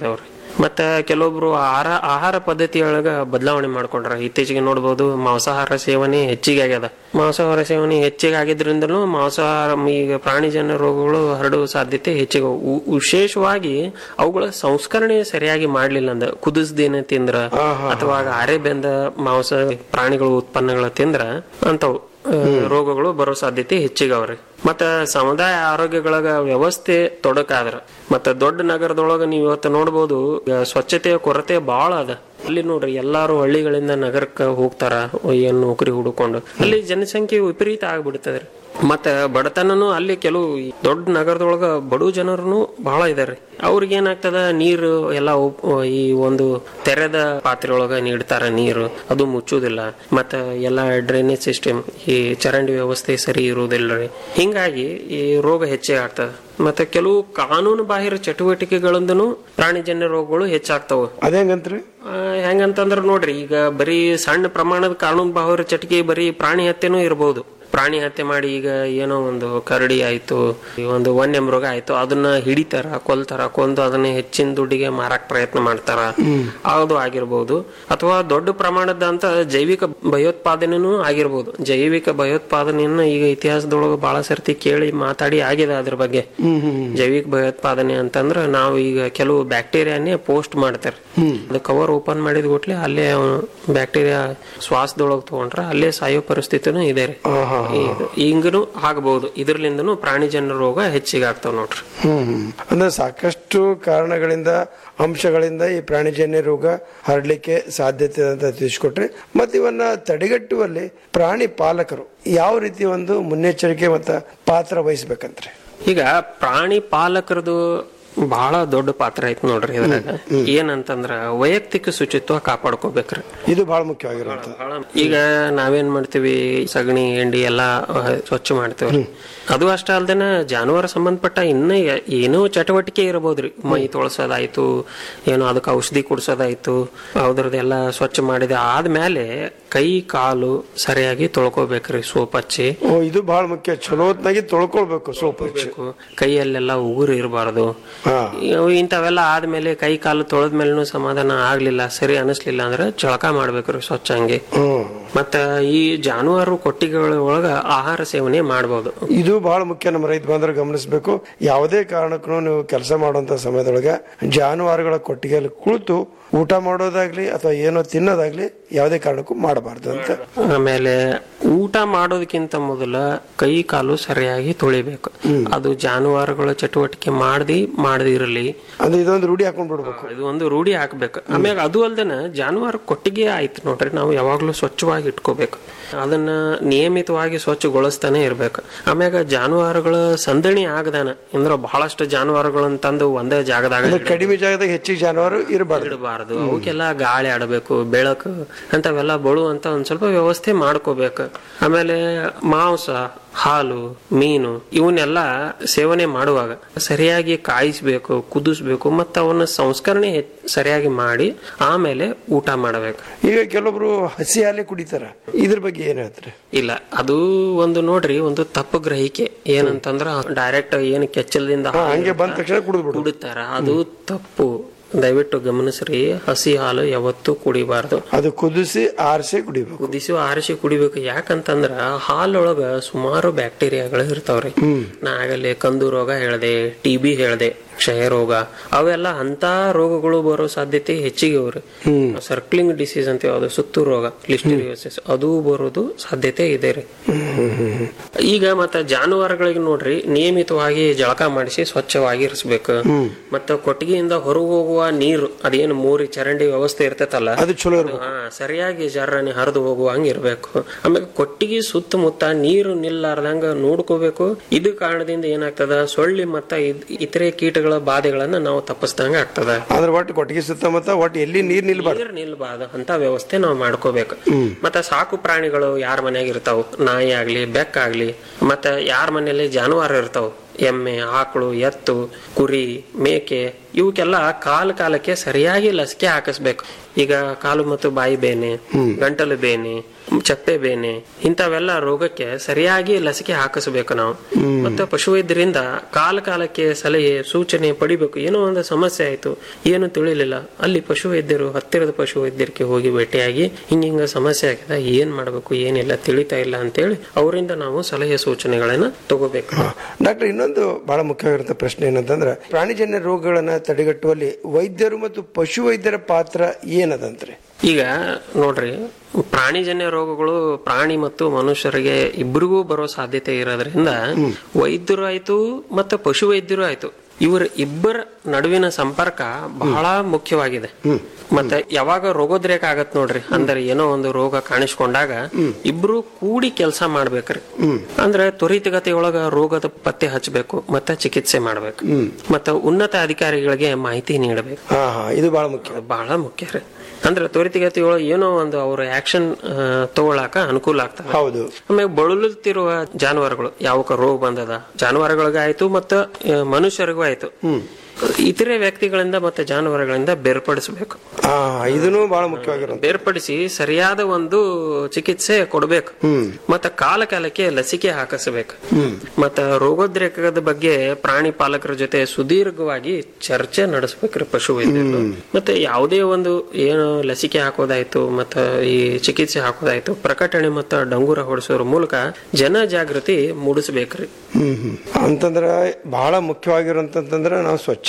ಮತ್ತ ಕೆಲವೊಬ್ರು ಆಹಾರ ಆಹಾರ ಪದ್ಧತಿಯೊಳಗ ಬದಲಾವಣೆ ಮಾಡ್ಕೊಂಡ್ರ ಇತ್ತೀಚೆಗೆ ನೋಡ್ಬೋದು ಮಾಂಸಾಹಾರ ಸೇವನೆ ಹೆಚ್ಚಿಗೆ ಆಗ್ಯದ ಮಾಂಸಾಹಾರ ಸೇವನೆ ಹೆಚ್ಚಿಗೆ ಆಗಿದ್ರಿಂದಲೂ ಮಾಂಸಾಹಾರ ಈಗ ಪ್ರಾಣಿಜನ್ಯ ರೋಗಗಳು ಹರಡುವ ಸಾಧ್ಯತೆ ಹೆಚ್ಚಿಗೆ ಉ- ವಿಶೇಷವಾಗಿ ಅವುಗಳ ಸಂಸ್ಕರಣೆ ಸರಿಯಾಗಿ ಮಾಡ್ಲಿಲ್ಲ ಅಂದ ಕುದಿಸ್ದೇನೆ ತಿಂದ್ರ ಅಥವಾ ಅರೆ ಬೆಂದ ಮಾಂಸ ಪ್ರಾಣಿಗಳು ಉತ್ಪನ್ನಗಳ ತಿಂದ್ರ ಅಂತವು ಆ, ರೋಗಗಳು ಬರೋ ಸಾಧ್ಯತೆ ಹೆಚ್ಚಿಗವ್ರಿ ಮತ್ತ ಸಮುದಾಯ ಆರೋಗ್ಯಗಳಗ ವ್ಯವಸ್ಥೆ ತೊಡಕಾದ್ರ ಮತ್ತ ದೊಡ್ಡ ನಗರದೊಳಗ ನೀವು ಇವತ್ತು ನೋಡ್ಬೋದು ಈಗ ಸ್ವಚ್ಛತೆಯ ಕೊರತೆ ಬಹಳ ಅದ ಅಲ್ಲಿ ನೋಡ್ರಿ ಎಲ್ಲಾರು ಹಳ್ಳಿಗಳಿಂದ ನಗರಕ್ಕ ಹೋಗ್ತಾರ ಏನ್ ನೌಕರಿ ಹುಡುಕೊಂಡು ಅಲ್ಲಿ ಜನಸಂಖ್ಯೆ ವಿಪರೀತ ಆಗ್ಬಿಡ್ತದ್ರಿ ಮತ್ತ ಬಡತನನು ಅಲ್ಲಿ ಕೆಲವು ಈ ದೊಡ್ಡ ನಗರದೊಳಗ ಬಡು ಜನರು ಬಹಳ ಇದಾರೆ ಅವ್ರಿಗೆ ಏನಾಗ್ತದ ನೀರು ಎಲ್ಲ ಉಪ್- ಈ ಒಂದು ತೆರೆದ ಪಾತ್ರೆ ಒಳಗ ನೀಡ್ತಾರ ನೀರು ಅದು ಮುಚ್ಚುದಿಲ್ಲ ಮತ್ತ ಎಲ್ಲ ಡ್ರೈನೇಜ್ ಸಿಸ್ಟಮ್ ಈ ಚರಂಡಿ ವ್ಯವಸ್ಥೆ ಸರಿ ಇರುವುದಿಲ್ಲ ಹಿಂಗಾಗಿ ಈ ರೋಗ ಹೆಚ್ಚಿಗೆ ಆಗ್ತದ ಮತ್ತೆ ಕೆಲವು ಕಾನೂನು ಬಾಹಿರ ಚಟುವಟಿಕೆಗಳಿಂದನೂ ಪ್ರಾಣಿಜನ್ಯ ರೋಗಗಳು ಹೆಚ್ಚಾಗ್ತಾವ ಅದೇಂಗಂತ್ರಿ ಆ, ಹೆಂಗಂತಂದ್ರ ನೋಡ್ರಿ ಈಗ ಬರೀ ಸಣ್ಣ ಪ್ರಮಾಣದ ಕಾನೂನು ಬಾಹಿರ ಚಟಿಕೆ ಬರೀ ಪ್ರಾಣಿ ಹತ್ಯೆನೂ ಇರಬಹುದು ಪ್ರಾಣಿ ಹತ್ಯೆ ಮಾಡಿ ಈಗ ಏನೋ ಒಂದು ಕರಡಿ ಆಯ್ತು ಈ ಒಂದು ವನ್ಯ ಮೃಗ ಆಯ್ತು ಅದನ್ನ ಹಿಡಿತಾರ ಕೊಲ್ತಾರ ಕೊಂದು ಅದನ್ನ ಹೆಚ್ಚಿನ ದುಡ್ಡಿಗೆ ಮಾರಾಕ್ ಪ್ರಯತ್ನ ಮಾಡ್ತಾರ ಅದು ಆಗಿರ್ಬೋದು ಅಥವಾ ದೊಡ್ಡ ಪ್ರಮಾಣದ ಅಂತ ಜೈವಿಕ ಭಯೋತ್ಪಾದನೆನೂ ಆಗಿರ್ಬೋದು ಜೈವಿಕ ಭಯೋತ್ಪಾದನೆಯನ್ನ ಈಗ ಇತಿಹಾಸದೊಳಗೆ ಬಹಳ ಸರ್ತಿ ಕೇಳಿ ಮಾತಾಡಿ ಆಗಿದೆ ಅದ್ರ ಬಗ್ಗೆ ಜೈವಿಕ ಭಯೋತ್ಪಾದನೆ ಅಂತಂದ್ರ ನಾವು ಈಗ ಕೆಲವು ಬ್ಯಾಕ್ಟೀರಿಯಾನೇ ಪೋಸ್ಟ್ ಮಾಡ್ತಾರೆ ಅದು ಕವರ್ ಓಪನ್ ಮಾಡಿದ ಕೂಡ್ಲೆ ಅಲ್ಲೇ ಬ್ಯಾಕ್ಟೀರಿಯಾ ಶ್ವಾಸದೊಳಗೆ ತಗೊಂಡ್ರ ಅಲ್ಲೇ ಸಾಯೋ ಪರಿಸ್ಥಿತಿನೂ ಇದೆ ರೀ ಇದು ಹಿಂಗನು ಆಗಬಹುದು ಇದ್ರಲಿಂದನೂ ಪ್ರಾಣಿಜನ್ಯ ರೋಗ ಹೆಚ್ಚಿಗೆ ಆಗ್ತಾವ ನೋಡ್ರಿ ಹ್ಮ್ ಹ್ಮ್. ಅಂದ್ರೆ ಸಾಕಷ್ಟು ಕಾರಣಗಳಿಂದ ಅಂಶಗಳಿಂದ ಈ ಪ್ರಾಣಿಜನ್ಯ ರೋಗ ಹರಡ್ಲಿಕ್ಕೆ ಸಾಧ್ಯತೆ ಇದೆ ಅಂತ ತಿಳಿಸ್ಕೊಟ್ರಿ ಮತ್ತೆ ಇವನ್ನ ತಡೆಗಟ್ಟುವಲ್ಲಿ ಪ್ರಾಣಿ ಪಾಲಕರು ಯಾವ ರೀತಿ ಒಂದು ಮುನ್ನೆಚ್ಚರಿಕೆ ಮತ್ತು ಪಾತ್ರ ವಹಿಸ್ಬೇಕಂತ್ರಿ ಈಗ ಪ್ರಾಣಿ ಪಾಲಕರದು ಬಹಳ ದೊಡ್ಡ ಪಾತ್ರ ಐತಿ ನೋಡ್ರಿ ಇದ್ರಾಗ ಏನಂತಂದ್ರ ವೈಯಕ್ತಿಕ ಶುಚಿತ್ವ ಕಾಪಾಡ್ಕೋಬೇಕ್ರಿ ಇದು ಬಹಳ ಮುಖ್ಯವಾಗಿರುವಂತ ಈಗ ನಾವೇನ್ ಮಾಡ್ತೀವಿ ಸಗಣಿ ಎಂಡಿ ಎಲ್ಲಾ ಆ, ಸ್ವಚ್ಛ ಮಾಡ್ತೇವ್ರಿ ಅದು ಅಷ್ಟ ಅಲ್ದೇನ ಜಾನುವಾರು ಸಂಬಂಧಪಟ್ಟ ಇನ್ನ ಯ- ಏನೋ ಚಟುವಟಿಕೆ ಇರಬಹುದ್ರಿ ಮೈ ತೊಳಸೋದಾಯ್ತು ಏನೋ ಅದಕ್ಕೆ ಔಷಧಿ ಕುಡ್ಸೋದಾಯ್ತು ಅದ್ರದ್ದೆಲ್ಲ ಸ್ವಚ್ಛ ಮಾಡಿದ ಆದ್ಮೇಲೆ ಕೈ ಕಾಲು ಸರಿಯಾಗಿ ತೊಳ್ಕೊಬೇಕ್ರಿ ಸೋಪ್ ಹಚ್ಚಿ ಓ ಇದು ಬಹಳ ಮುಖ್ಯ ಚಲೋ ಹೊತ್ನಾಗಿ ತೊಳ್ಕೊಳ್ಬೇಕು ಸೋಪ್ ಹಚ್ಚಿ ಕೈಯಲ್ಲೆಲ್ಲ ಉಗುರು ಇರಬಾರ್ದು ಇಂಥವೆಲ್ಲ ಆದ್ಮೇಲೆ ಕೈ ಕಾಲು ತೊಳೆದ ಮೇಲೂ ಸಮಾಧಾನ ಆಗ್ಲಿಲ್ಲ ಸರಿ ಅನಿಸ್ಲಿಲ್ಲ ಅಂದ್ರೆ ಜಳಕ ಮಾಡ್ಬೇಕ್ರಿ ಸ್ವಚ್ಛ ಹಂಗೆ ಮತ್ತ ಈ ಜಾನುವಾರು ಕೊಟ್ಟಿಗೆಗಳ ಒಳಗ ಆಹಾರ ಸೇವನೆ ಮಾಡಬಹುದು ಇದು ಬಹಳ ಮುಖ್ಯ ನಮ್ಮ ರೈತ ಬಾಂಧವರು ಗಮನಿಸಬೇಕು ಯಾವುದೇ ಕಾರಣಕ್ಕೂ ನೀವು ಕೆಲಸ ಮಾಡುವಂತ ಸಮಯದೊಳಗೆ ಜಾನುವಾರುಗಳ ಕೊಟ್ಟಿಗೆಯಲ್ಲಿ ಕುಳಿತು ಊಟ ಮಾಡೋದಾಗ್ಲಿ ಅಥವಾ ಏನೋ ತಿನ್ನೋದಾಗ್ಲಿ ಯಾವುದೇ ಕಾರಣಕ್ಕೂ ಮಾಡಬಾರ್ದು ಅಂತ ಆಮೇಲೆ ಊಟ ಮಾಡೋದಕ್ಕಿಂತ ಮೊದಲ ಕೈ ಕಾಲು ಸರಿಯಾಗಿ ತೊಳಿಬೇಕು ಅದು ಜಾನುವಾರುಗಳ ಚಟುವಟಿಕೆ ಮಾಡ್ದಿ ಮಾಡದಿರಲಿ ಅದು ಇದೊಂದು ರೂಢಿ ಹಾಕೊಂಡ್ ಬಿಡ್ಬೇಕು ಇದು ಒಂದು ರೂಢಿ ಹಾಕ್ಬೇಕು ಆಮ್ಯಾಗ ಅದು ಅಲ್ದೇನ ಜಾನುವಾರು ಕೊಟ್ಟಿಗೆ ಆಯ್ತು ನೋಡ್ರಿ ನಾವು ಯಾವಾಗ್ಲೂ ಸ್ವಚ್ಛವಾಗಿ ಇಟ್ಕೋಬೇಕು ಅದನ್ನ ನಿಯಮಿತವಾಗಿ ಸ್ವಚ್ಛಗೊಳಿಸ್ತಾನೆ ಇರ್ಬೇಕು ಆಮ್ಯಾಗ ಜಾನುವಾರುಗಳ ಸಂದಣಿ ಆಗದಾನ ಅಂದ್ರ ಬಹಳಷ್ಟು ಜಾನುವಾರುಗಳನ್ನ ತಂದು ಒಂದೇ ಜಾಗದಾಗ ಅಂದ್ರೆ ಕಡಿಮೆ ಜಾಗದಾಗ ಹೆಚ್ಚಿಗೆ ಜಾನುವಾರು ಇರಬಾರ್ದು ಇಡಬಾರ್ದು ಅವಕ್ಕೆಲ್ಲ ಗಾಳಿ ಆಡಬೇಕು ಬೆಳಕು ಅಂತವೆಲ್ಲ ಬಳು ಅಂತ ಒಂದ್ ಸ್ವಲ್ಪ ವ್ಯವಸ್ಥೆ ಮಾಡ್ಕೋಬೇಕು ಆಮೇಲೆ ಮಾಂಸ ಹಾಲು ಮೀನು ಇವನ್ನೆಲ್ಲ ಸೇವನೆ ಮಾಡುವಾಗ ಸರಿಯಾಗಿ ಕಾಯಿಸ್ಬೇಕು ಕುದಿಸ್ಬೇಕು ಮತ್ತು ಅವನ್ನ ಸಂಸ್ಕರಣೆ ಹೆಚ್- ಸರಿಯಾಗಿ ಮಾಡಿ ಆಮೇಲೆ ಊಟ ಮಾಡಬೇಕು ಈಗ ಕೆಲವೊಬ್ರು ಹಸಿ ಹಾಲೆ ಕುಡಿತಾರ ಇದ್ರ ಬಗ್ಗೆ ಏನ್ ಹೇಳ್ತಾರೆ ಇಲ್ಲ ಅದು ಒಂದು ನೋಡ್ರಿ ಒಂದು ತಪ್ಪು ಗ್ರಹಿಕೆ ಏನಂತಂದ್ರ ಡೈರೆಕ್ಟ್ ಏನು ಕೆಚ್ಚಲದಿಂದ ಹಂಗೆ ಬಂದ ತಕ್ಷಣ ಕುಡಿದ್ಬಿಡು ಕುಡಿತಾರ ಅದು ತಪ್ಪು ದಯವಿಟ್ಟು ಗಮನಿಸ್ರಿ ಹಸಿ ಹಾಲು ಯಾವತ್ತೂ ಕುಡಿಬಾರ್ದು ಅದು ಕುದಿಸಿ ಆರಿಸಿ ಕುಡಿಬೇಕು ಕುದಿಸಿ ಆರಿಸಿ ಕುಡಿಬೇಕು ಯಾಕಂತಂದ್ರ ಹಾಲೊಳಗ ಸುಮಾರು ಬ್ಯಾಕ್ಟೀರಿಯಾಗಳು ಇರ್ತಾವ್ರಿ ನಾ ಆಗಲೇ ಕಂದು ರೋಗ ಹೇಳ್ದೆ ಟಿ ಬಿ ಹೇಳ್ದೆ ಕ್ಷಯ ರೋಗ ಅವೆಲ್ಲ ಅಂತ ರೋಗಗಳು ಬರೋ ಸಾಧ್ಯತೆ ಹೆಚ್ಚಿಗೆ ಅವ್ರಿ ಸರ್ಕ್ಲಿಂಗ್ ಡಿಸೀಸ್ ಅಂತ ಅದು ಸುತ್ತು ರೋಗ ಲಿಸ್ಟರಿಯೋಸಿಸ್ ಅದು ಬರೋದು ಸಾಧ್ಯತೆ ಇದೆ ರೀ ಈಗ ಮತ್ತ ಜಾನುವಾರುಗಳಿಗೆ ನೋಡ್ರಿ ನಿಯಮಿತವಾಗಿ ಜಳಕ ಮಾಡಿಸಿ ಸ್ವಚ್ಛವಾಗಿ ಇರಿಸ್ಬೇಕು ಮತ್ತ ಕೊಟ್ಟಿಗೆಯಿಂದ ಹೊರಗೆ ಹೋಗುವ ನೀರು ಅದೇನು ಮೂರಿ ಚರಂಡಿ ವ್ಯವಸ್ಥೆ ಇರ್ತೈತಲ್ಲ ಅದು ಚಲೋ ಹಾ ಸರಿಯಾಗಿ ಜರ್ರನೆ ಹರಿದು ಹೋಗುವ ಹಂಗ ಇರ್ಬೇಕು ಆಮೇಲೆ ಕೊಟ್ಟಿಗೆ ಸುತ್ತಮುತ್ತ ನೀರು ನಿಲ್ಲಾರ್ದಂಗ ನೋಡ್ಕೋಬೇಕು ಇದು ಕಾರಣದಿಂದ ಏನಾಗ್ತದ ಸೊಳ್ಳಿ ಮತ್ತ ಇದ್- ಇತರೆ ಕೀಟಗಳ ಬಾಧೆಗಳನ್ನ ನಾವು ತಪ್ಪಿಸ್ದಂಗ ಆಗ್ತದ ಅಂದ್ರೆ ಒಟ್ಟು ಕೊಟ್ಟಿಗೆ ಸುತ್ತಮುತ್ತ ಒಟ್ಟು ಎಲ್ಲಿ ನೀರ್ ನಿಲ್ಬಾರ್ದು ನೀರ್ ನಿಲ್ಬಾರ್ದು ಅಂತ ವ್ಯವಸ್ಥೆ ನಾವು ಮಾಡ್ಕೋಬೇಕು ಮತ್ತ ಸಾಕು ಪ್ರಾಣಿಗಳು ಯಾರ ಮನ್ಯಾಗ ಇರ್ತಾವ ನಾಯಿ ಆಗ್ಲಿ ಬೆಕ್ಕಾಗ್ಲಿ ಮತ್ತ ಯಾರ ಮನೆಯಲ್ಲಿ ಜಾನುವಾರು ಇರ್ತಾವ ಎಮ್ಮೆ ಆಕಳು ಎತ್ತು ಕುರಿ ಮೇಕೆ ಇವಕ್ಕೆಲ್ಲ ಕಾಲ ಕಾಲಕ್ಕೆ ಸರಿಯಾಗಿ ಲಸಿಕೆ ಹಾಕಿಸ್ಬೇಕು ಈಗ ಕಾಲು ಮತ್ತು ಬಾಯಿ ಬೇನೆ ಗಂಟಲು ಬೇನೆ ಚಪ್ಪೆ ಬೇನೆ ಇಂಥವೆಲ್ಲ ರೋಗಕ್ಕೆ ಸರಿಯಾಗಿ ಲಸಿಕೆ ಹಾಕಿಸ್ಬೇಕು ನಾವು ಮತ್ತೆ ಪಶುವೈದ್ಯರಿಂದ ಕಾಲ ಕಾಲಕ್ಕೆ ಸಲಹೆ ಸೂಚನೆ ಪಡಿಬೇಕು ಏನೋ ಒಂದು ಸಮಸ್ಯೆ ಆಯ್ತು ಏನು ತಿಳಿಲಿಲ್ಲ ಅಲ್ಲಿ ಪಶುವೈದ್ಯರು ಹತ್ತಿರದ ಪಶುವೈದ್ಯರಿಗೆ ಹೋಗಿ ಭೇಟಿಯಾಗಿ ಹಿಂಗಿಂಗ ಸಮಸ್ಯೆ ಆಗಿದೆ ಏನ್ ಮಾಡ್ಬೇಕು ಏನಿಲ್ಲ ತಿಳಿತಾ ಇಲ್ಲ ಅಂತೇಳಿ ಅವರಿಂದ ನಾವು ಸಲಹೆ ಸೂಚನೆಗಳನ್ನ ತಗೋಬೇಕು ಡಾಕ್ಟರ್ ಇನ್ನೊಂದು ಬಹಳ ಮುಖ್ಯವಾಗಿರುವಂತ ಪ್ರಶ್ನೆ ಏನಂತಂದ್ರೆ ಪ್ರಾಣಿಜನ್ಯ ರೋಗಗಳನ್ನ ತಡೆಗಟ್ಟುವಲ್ಲಿ ವೈದ್ಯರು ಮತ್ತು ಪಶುವೈದ್ಯರ ಪಾತ್ರ ಏನದಂತ್ರಿ ಈಗ ನೋಡ್ರಿ ಪ್ರಾಣಿಜನ್ಯ ರೋಗಗಳು ಪ್ರಾಣಿ ಮತ್ತು ಮನುಷ್ಯರಿಗೆ ಇಬ್ಬರಿಗೂ ಬರೋ ಸಾಧ್ಯತೆ ಇರೋದ್ರಿಂದ ವೈದ್ಯರು ಆಯ್ತು ಮತ್ತೆ ಪಶುವೈದ್ಯರು ಆಯ್ತು ಇವರ ಇಬ್ಬರ ನಡುವಿನ ಸಂಪರ್ಕ ಬಹಳ ಮುಖ್ಯವಾಗಿದೆ ಮತ್ತೆ ಯಾವಾಗ ರೋಗೋದ್ರೇಕ ಆಗತ್ ನೋಡ್ರಿ ಅಂದ್ರೆ ಏನೋ ಒಂದು ರೋಗ ಕಾಣಿಸ್ಕೊಂಡಾಗ ಇಬ್ರು ಕೂಡಿ ಕೆಲಸ ಮಾಡ್ಬೇಕ್ರಿ ಅಂದ್ರೆ ತ್ವರಿತಗತಿಯೊಳಗ ರೋಗದ ಪತ್ತೆ ಹಚ್ಚಬೇಕು ಮತ್ತೆ ಚಿಕಿತ್ಸೆ ಮಾಡ್ಬೇಕು ಮತ್ತೆ ಉನ್ನತ ಅಧಿಕಾರಿಗಳಿಗೆ ಮಾಹಿತಿ ನೀಡಬೇಕು ಹಾ ಹಾ ಇದು ಬಹಳ ಮುಖ್ಯ ಬಹಳ ಮುಖ್ಯ ರೀ ಅಂದ್ರೆ ತ್ವರಿತಗತಿಯೊಳಗೆ ಏನೋ ಒಂದು ಅವ್ರ ಆಕ್ಷನ್ ತಗೊಳಾಕ ಅನುಕೂಲ ಆಗ್ತದೆ ಹೌದು ಆಮೇಲೆ ಬಳಲುತ್ತಿರುವ ಜಾನುವಾರುಗಳು ಯಾವಕ ರೋಗ ಬಂದದ ಜಾನುವಾರುಗಳಿಗಾಯ್ತು ಮತ್ತ ಆ, ಮನುಷ್ಯರಿಗೂ ಆಯ್ತು ಇತರೆ ವ್ಯಕ್ತಿಗಳಿಂದ ಮತ್ತೆ ಜಾನುವಾರುಗಳಿಂದ ಬೇರ್ಪಡಿಸಬೇಕು ಹಾ ಇದನ್ನು ಬಹಳ ಮುಖ್ಯವಾಗಿರೋ ಬೇರ್ಪಡಿಸಿ ಸರಿಯಾದ ಒಂದು ಚಿಕಿತ್ಸೆ ಕೊಡಬೇಕು ಮತ್ತ ಕಾಲ ಕಾಲಕ್ಕೆ ಲಸಿಕೆ ಹಾಕಿಸಬೇಕು ಮತ್ತ ರೋಗೋದ್ರೇಕದ ಬಗ್ಗೆ ಪ್ರಾಣಿ ಪಾಲಕರ ಜೊತೆ ಸುದೀರ್ಘವಾಗಿ ಚರ್ಚೆ ನಡೆಸಬೇಕ್ರಿ ಪಶು ವೈದ್ಯರು ಮತ್ತೆ ಯಾವುದೇ ಒಂದು ಏನು ಲಸಿಕೆ ಹಾಕೋದಾಯ್ತು ಮತ್ತ ಈ ಚಿಕಿತ್ಸೆ ಹಾಕೋದಾಯ್ತು ಪ್ರಕಟಣೆ ಮತ್ತ ಡಂಗೂರ ಹೊಡಿಸೋದ್ರ ಮೂಲಕ ಜನ ಜಾಗೃತಿ ಮೂಡಿಸ್ಬೇಕ್ರಿ ಹ್ಮ್ ಹ್ಮ್ ಅಂತಂದ್ರ ಬಹಳ ಮುಖ್ಯವಾಗಿರೋಂತಂದ್ರ ನಾವು ಸ್ವಚ್ಛತೆ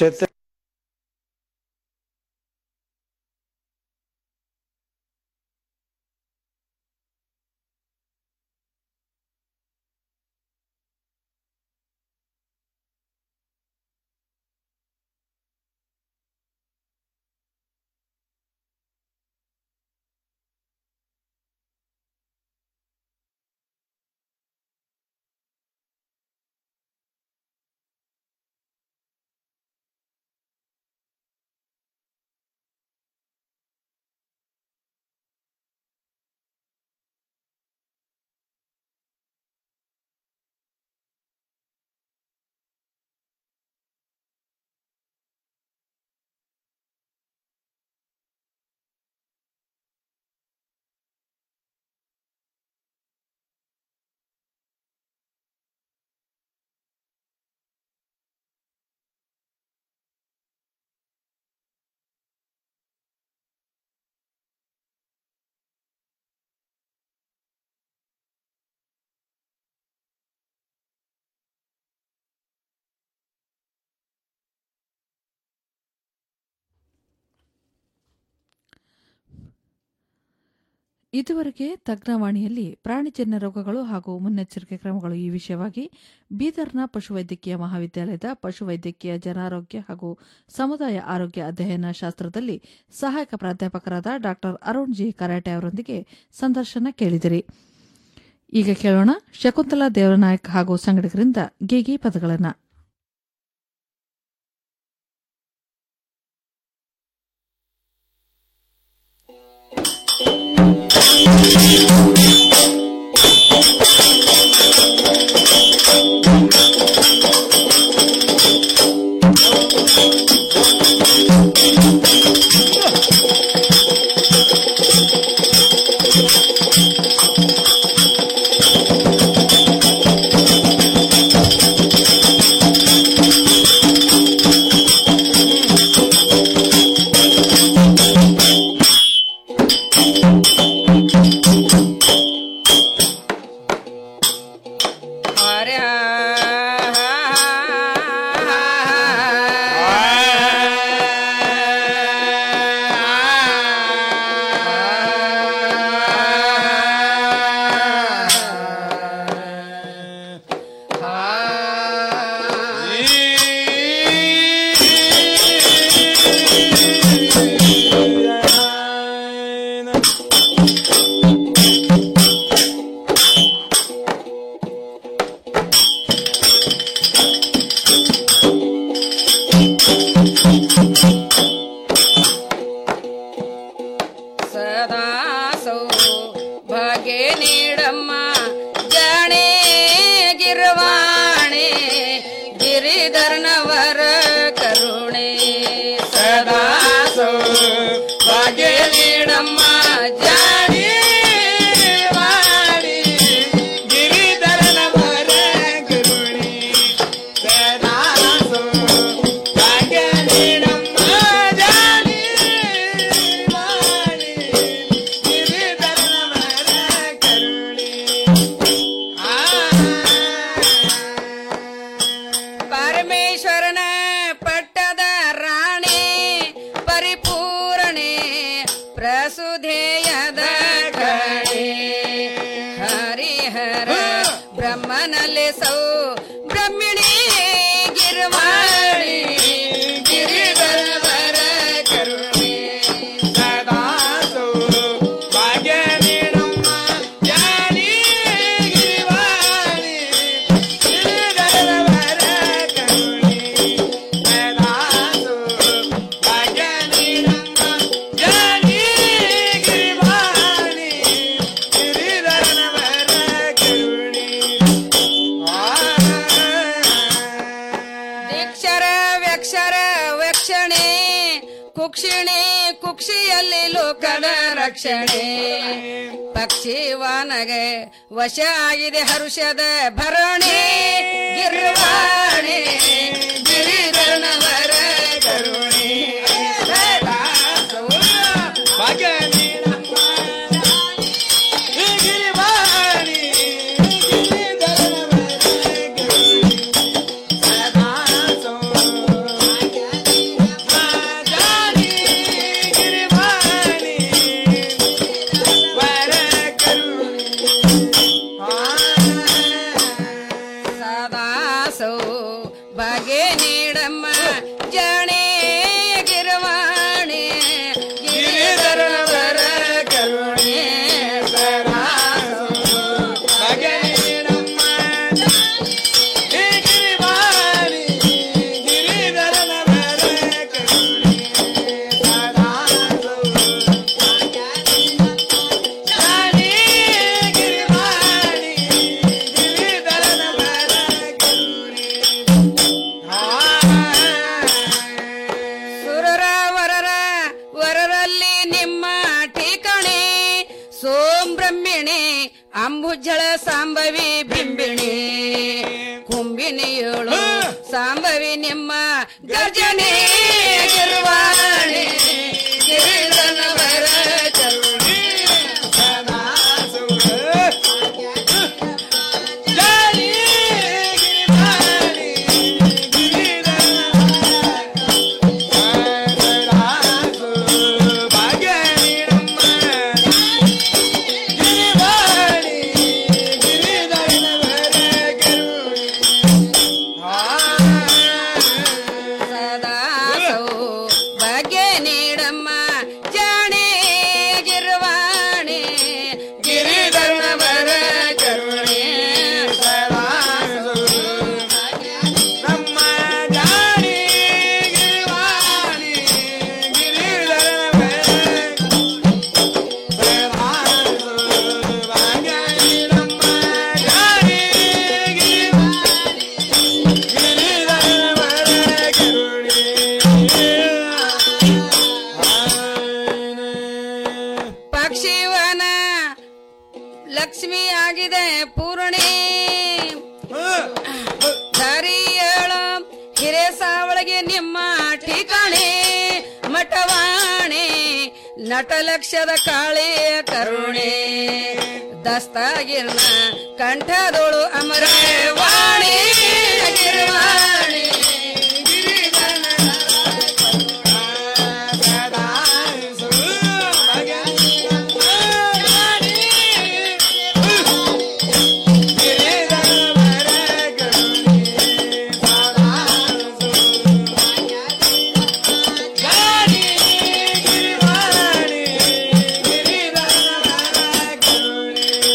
ಇದುವರೆಗೆ ತಜ್ಞವಾಣಿಯಲ್ಲಿ ಪ್ರಾಣಿಜನ್ಯ ರೋಗಗಳು ಹಾಗೂ ಮುನ್ನೆಚ್ಚರಿಕೆ ಕ್ರಮಗಳು ಈ ವಿಷಯವಾಗಿ ಬೀದರ್ನ ಪಶುವೈದ್ಯಕೀಯ ಮಹಾವಿದ್ಯಾಲಯದ ಪಶುವೈದ್ಯಕೀಯ ಜನಾರೋಗ್ಯ ಹಾಗೂ ಸಮುದಾಯ ಆರೋಗ್ಯ ಅಧ್ಯಯನ ಶಾಸ್ತ್ರದಲ್ಲಿ ಸಹಾಯಕ ಪ್ರಾಧ್ಯಾಪಕರಾದ ಡಾ ಅರುಣ್ ಜಿ ಕರಾಟೆ ಅವರೊಂದಿಗೆ ಸಂದರ್ಶನ ಕೇಳಿದಿರಿ ಈಗ ಕೇಳೋಣ ಶಕುಂತಲಾ ದೇವರನಾಯಕ್ ಹಾಗೂ ಸಂಘಟಕರಿಂದ ಗೀಗಿ ಪದಗಳನ್ನು ವರ ಕರುಣೆ ಸದಾ ಭಾಗ್ಯ ನೀಡಮ್ಮ ಜಾಡಿ ಮಾಡಿ ಗಿರಿಧರನ ವರ ಕರುಣೆ ಸದಾ ಭಾಗ್ಯ ನೀಡಮ್ಮ ಜಾಡಿ ಮಾಡಿ ಗಿರಿಧರನ ವರ ಕರುಣೆ ಪರಮೇಶ್ವರನ ಪಟ್ಟದ ರಾಣಿ ಪರಿಪೂರಣೆ ಪ್ರಸುಧೇಯದ ಕಣೆ ಹರಿಹರ ಬ್ರಹ್ಮನಲ್ಲಿ ಸೌ ಬ್ರಹ್ಮಿಣಿ ಗಿರ್ವಾಣಿ ಗಿರಿಧರ ಕರುಣೆ ಸದಾ ಭಾಗ್ಯ ನೀಡಮ್ಮ ಜಾನಿ ಗಿರಿವಾಣಿ ದೀಕ್ಷರ ವ್ಯಕ್ಷರ ವಕ್ಷಣೆ ಕುಕ್ಷಿಣೆ ಕುಕ್ಷಿಯಲ್ಲಿ ಲೋಕದ ರಕ್ಷಣೆ ಪಕ್ಷಿವಾನಗೆ ವಶ ಆಗಿದೆ ಹರುಷದ ಭರಣೆ ಗಿರ್ವಾಣೆ ಗಿರಿಧರನವರ ಕರುಣೆ ಭಾಗ್ಯ ನೀಡಮ್ಮ ಈ ಗಿರಿವಾಣಿ ಸದಾಸೋ ಬಗೆ ನೀಡಮ್ಮ ಜಣೆ ಗಿರವಾಣಿ ಗಿರಿಧರವರ ಕರುಣೆ ಸದಾಸೋ ಬಗೆ ನೀಡಮ್ಮ ಈ ಗಿರಿವಾಣಿ ಗಿರಿಧರವರ ಕರುಣೆ ಸದಾಸೋ ಜಣೆ ಗಿರಿವಾಣಿ ಸುರರ ವರರ ವರರಲ್ಲಿ ನಿಮ್ಮ ಠಿಕಣೆ ಸೋಂ ಬ್ರಹ್ಮಿಣಿ ಅಂಬುಜಳ ಸಾಂಬವಿ ಬಿಂಬಿಣಿ ಕುಂಬಿನಿಯೋಳು ಸಾಂಬವಿ ನಿಮ್ಮ ಗರ್ಜನೆ ಗಿರ್ವಾಣಿ ಗಿರಿಧನವರ ಕರುಣೆ ಸದಾ ಸುರ ಜಾನಿ ಭಾಗ್ಯ ನೀಡಮ್ಮ ಜಾಣೆ ಗಿರ್ವಾಣಿ ಗಿರಿಧರವರ ಕರುಣೆ ನಮ್ಮ ಜಾಣಿ ಗಿರ್ವಾಣಿ ಗಿರಿಧರವರ ಭಾಗ್ಯ ನೀಡಮ್ಮ ಜಾಣಿ ಪಕ್ಷಿವನ ಲಕ್ಷ್ಮಿ ಆಗಿದೆ ಪೂರ್ಣಿ ಧರಿಯಳು ಹಿರೇಸಾವಳಿಗೆ ನಿಮ್ಮ ಠಿಕಾಣೆ ಮಠವಾಣಿ ನಟಲಕ್ಷದ ಕಾಳಿಯ ಕರುಣೆ ದಸ್ತಾಗಿರ್ನ ಕಂಠದೋಳು ಅಮರ ವಾಣಿ ಗಿರಿವಾಣಿ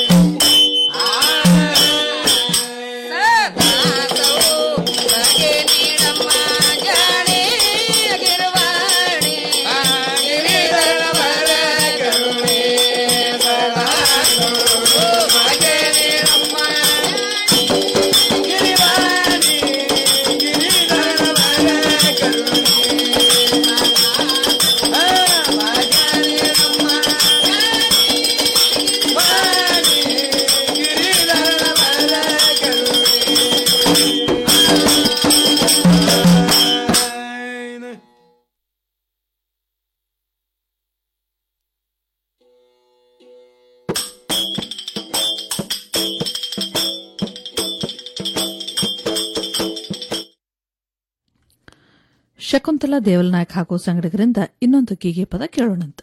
ಸದಾ ಶಕುಂತಲಾ ದೇವಲ್ನಾಯಕ್ ಹಾಗೂ ಸಂಗಡಿಗರಿಂದ ಇನ್ನೊಂದು ಗೀಗೆ ಪದ ಕೇಳೋಣಂತ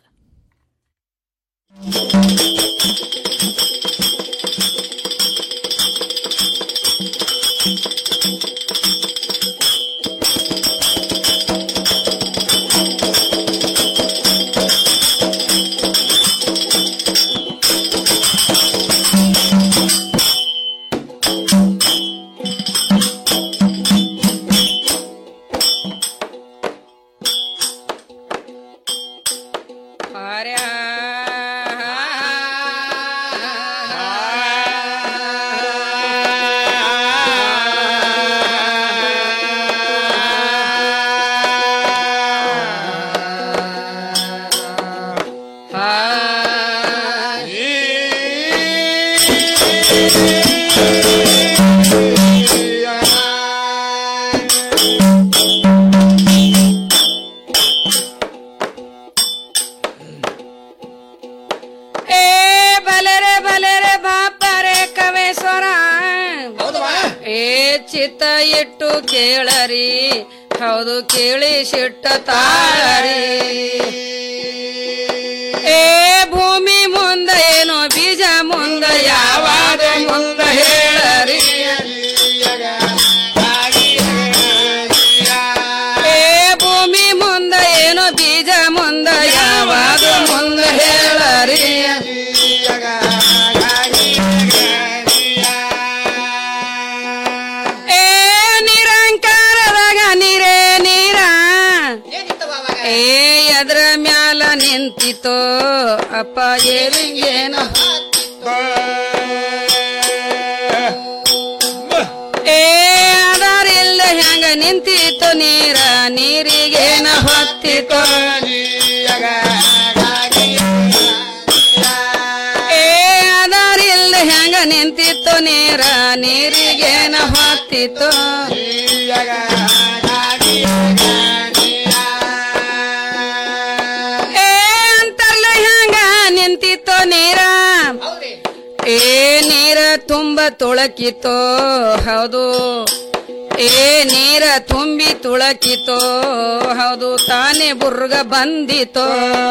ಏ ಬಲರೆ ಬಲರೆ ಬಾಪರೆ ಕವೇಶ್ವರ ಏ ಚಿತ್ತ ಇಟ್ಟು ಕೇಳರಿ ಹೌದು ಕೇಳಿ ಸಿಟ್ಟ ತಾಳರಿ ಏ ಭೂಮಿ ಮುಂದ ಏನೋ ಬೀಜ ಮುಂದ ಯಾವಾಗ ಮುಂದ ಹೇಳರಿ ಏ ಭೂಮಿ ಮುಂದ ಏನೋ ಬೀಜ ಮುಂದ ಯಾವಾಗ ಮುಂದ ಹೇಳರಿ ಏ ನಿರಂಕಾರದಾಗ ನೀರೇ ನೀರ ಏ ಎದ್ರ ಮ್ಯಾಲ ನಿಂತಿತೋ ಅಪ್ಪ ಏರಿಗೇನು ಏ ಅದರಿಲ್ಲ ಹೆಂಗ ನಿಂತಿತ್ತು ನೀರ ನೀರಿಗೇನ ಹೊತ್ತಿತ್ತು ಏ ಅದರಿಲ್ಲ ಹೆಂಗ ನಿಂತಿತ್ತು ನೀರ ನೀರಿಗೇನ ಹೊತ್ತಿತ್ತು ಏ ಅಂತರ್ಲ ಹೆಂಗ ನಿಂತಿತ್ತು ನೀರ ಏ ನೀರ ತುಂಬ ತುಳಕಿತೋ ಹೌದು ಏ ನೀರ ತುಂಬಿ ತುಳಕಿತೋ ಹೌದು ತಾನೇ ಬುರ್ಗ ಬಂದಿತೋ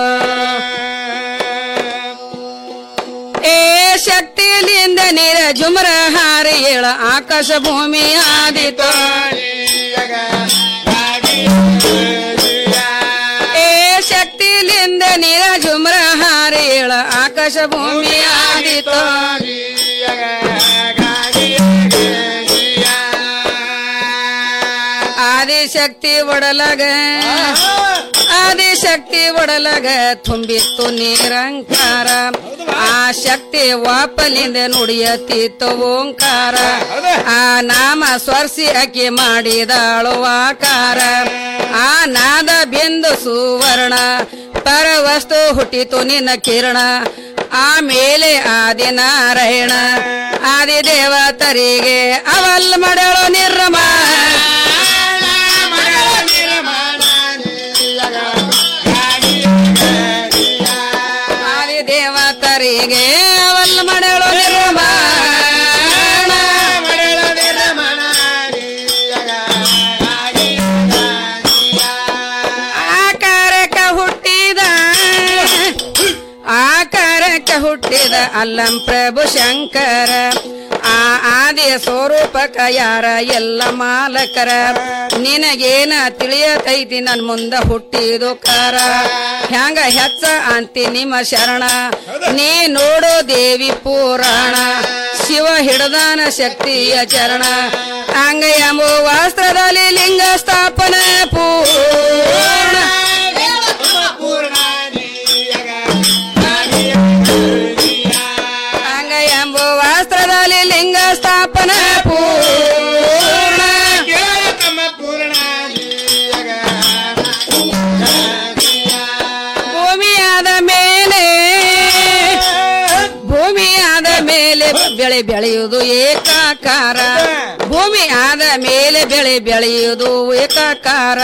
ಏ ಶಕ್ತಿಲಿಂದ ನೀರ ಜುಮರ ಹಾರಿ ಏಳ ಆಕಾಶ ಭೂಮಿ ಆದಿತೋ ಏ ಶಕ್ತಿಲಿಂದ ನೀರ ಜುಮರ ಹಾರಿ ಏಳ ಆಕಾಶ ಭೂಮಿ ಆದಿತೋ ಆದಿಶಕ್ತಿ ಒಡಲಗ ಆದಿಶಕ್ತಿ ಒಡಲಗ ತುಂಬಿತ್ತು ನಿರಂಕಾರ ಆ ಶಕ್ತಿ ವಾಪಲಿಂದ ನುಡಿಯತಿತ್ತು ಓಂಕಾರ ಆ ನಾಮ ಸ್ವರ್ಸಿ ಅಕ್ಕಿ ಮಾಡಿದಾಳು ಆಕಾರ ಆ ನಾದ ಬಿಂದು ಸುವರ್ಣ ಪರವಸ್ತು ಹುಟ್ಟಿತು ನಿನ್ನ ಕಿರಣ ಆಮೇಲೆ ಆದಿನಾರಾಯಣ ಆದಿ ದೇವತರಿಗೆ ಅವಲ್ ಮಾಡಳು ನಿರ್ಮ ಆದಿ ದೇವತರಿಗೆ ಅವಲ್ ಮಾಡಳು ನಿರ್ಮ ಆಕಾರಕ ಹುಟ್ಟಿದ ಆಕಾರಕ ಹುಟ್ಟಿದ ಅಲ್ಲಂ ಪ್ರಭು ಶಂಕರ ಆ ಆದಿಯ ಸ್ವರೂಪಕ ಯಾರ ಎಲ್ಲ ಮಾಲಕರ ನಿನಗೇನ ತಿಳಿಯತೈತಿ ನನ್ ಮುಂದ ಹುಟ್ಟಿದು ಕಾರ ಹ್ಯಾಂಗ ಹೆಚ್ಚ ಅಂತಿ ನಿಮ್ಮ ಶರಣ ನೀ ನೋಡೋ ದೇವಿ ಪುರಾಣ ಶಿವ ಹಿಡದಾನ ಶಕ್ತಿಯ ಚರಣ ಹಂಗ ಎಂಬ ವಾಸ್ತ್ರದಲ್ಲಿ ಲಿಂಗ ಸ್ಥಾಪನೆ ಪೂರ್ಣ ಹಂಗ ಎಂಬ ವಾಸ್ತ್ರದಲ್ಲಿ ಲಿಂಗ ಸ್ಥಾಪನೆ ಪೂರ್ಣ ಮೇಲೆ ಬೆಳೆ ಬೆಳೆಯುವುದು ಏಕಾಕಾರ ಭೂಮಿ ಆದ ಮೇಲೆ ಬೆಳೆ ಬೆಳೆಯುವುದು ಏಕಾಕಾರ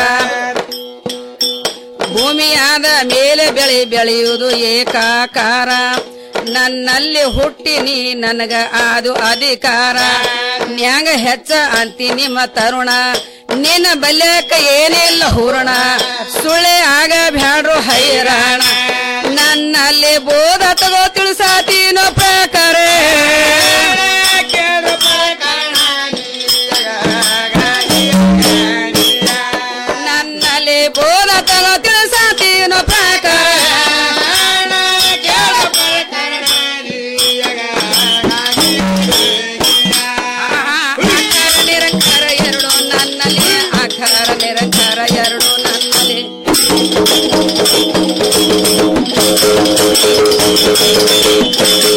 ಭೂಮಿ ಆದ ಮೇಲೆ ಬೆಳೆ ಬೆಳೆಯುವುದು ಏಕಾಕಾರ ನನ್ನಲ್ಲಿ ಹುಟ್ಟಿ ನೀ ನನಗ ಅದು ಅಧಿಕಾರ ನ್ಯಾಂಗ ಹೆಚ್ಚ ಅಂತಿ ನಿಮ್ಮ ತರುಣ ನಿನ್ನ ಬಲ್ಯಕ ಏನಿಲ್ಲ ಹೂರಣ ಸುಳೆ ಆಗ ಬ್ಯಾಡ್ರು ಹೈರಾಣ ನನ್ನಲ್ಲಿ ಬೋಧ ತಗೋ ತಿಳಿಸಾತೀನೋ ಪ್ರಕಾರ ನನ್ನಲ್ಲಿ ಬೋಧ ತಗೋ ತಿಳಿಸಾತೀನೋ ಪ್ರಕಾರ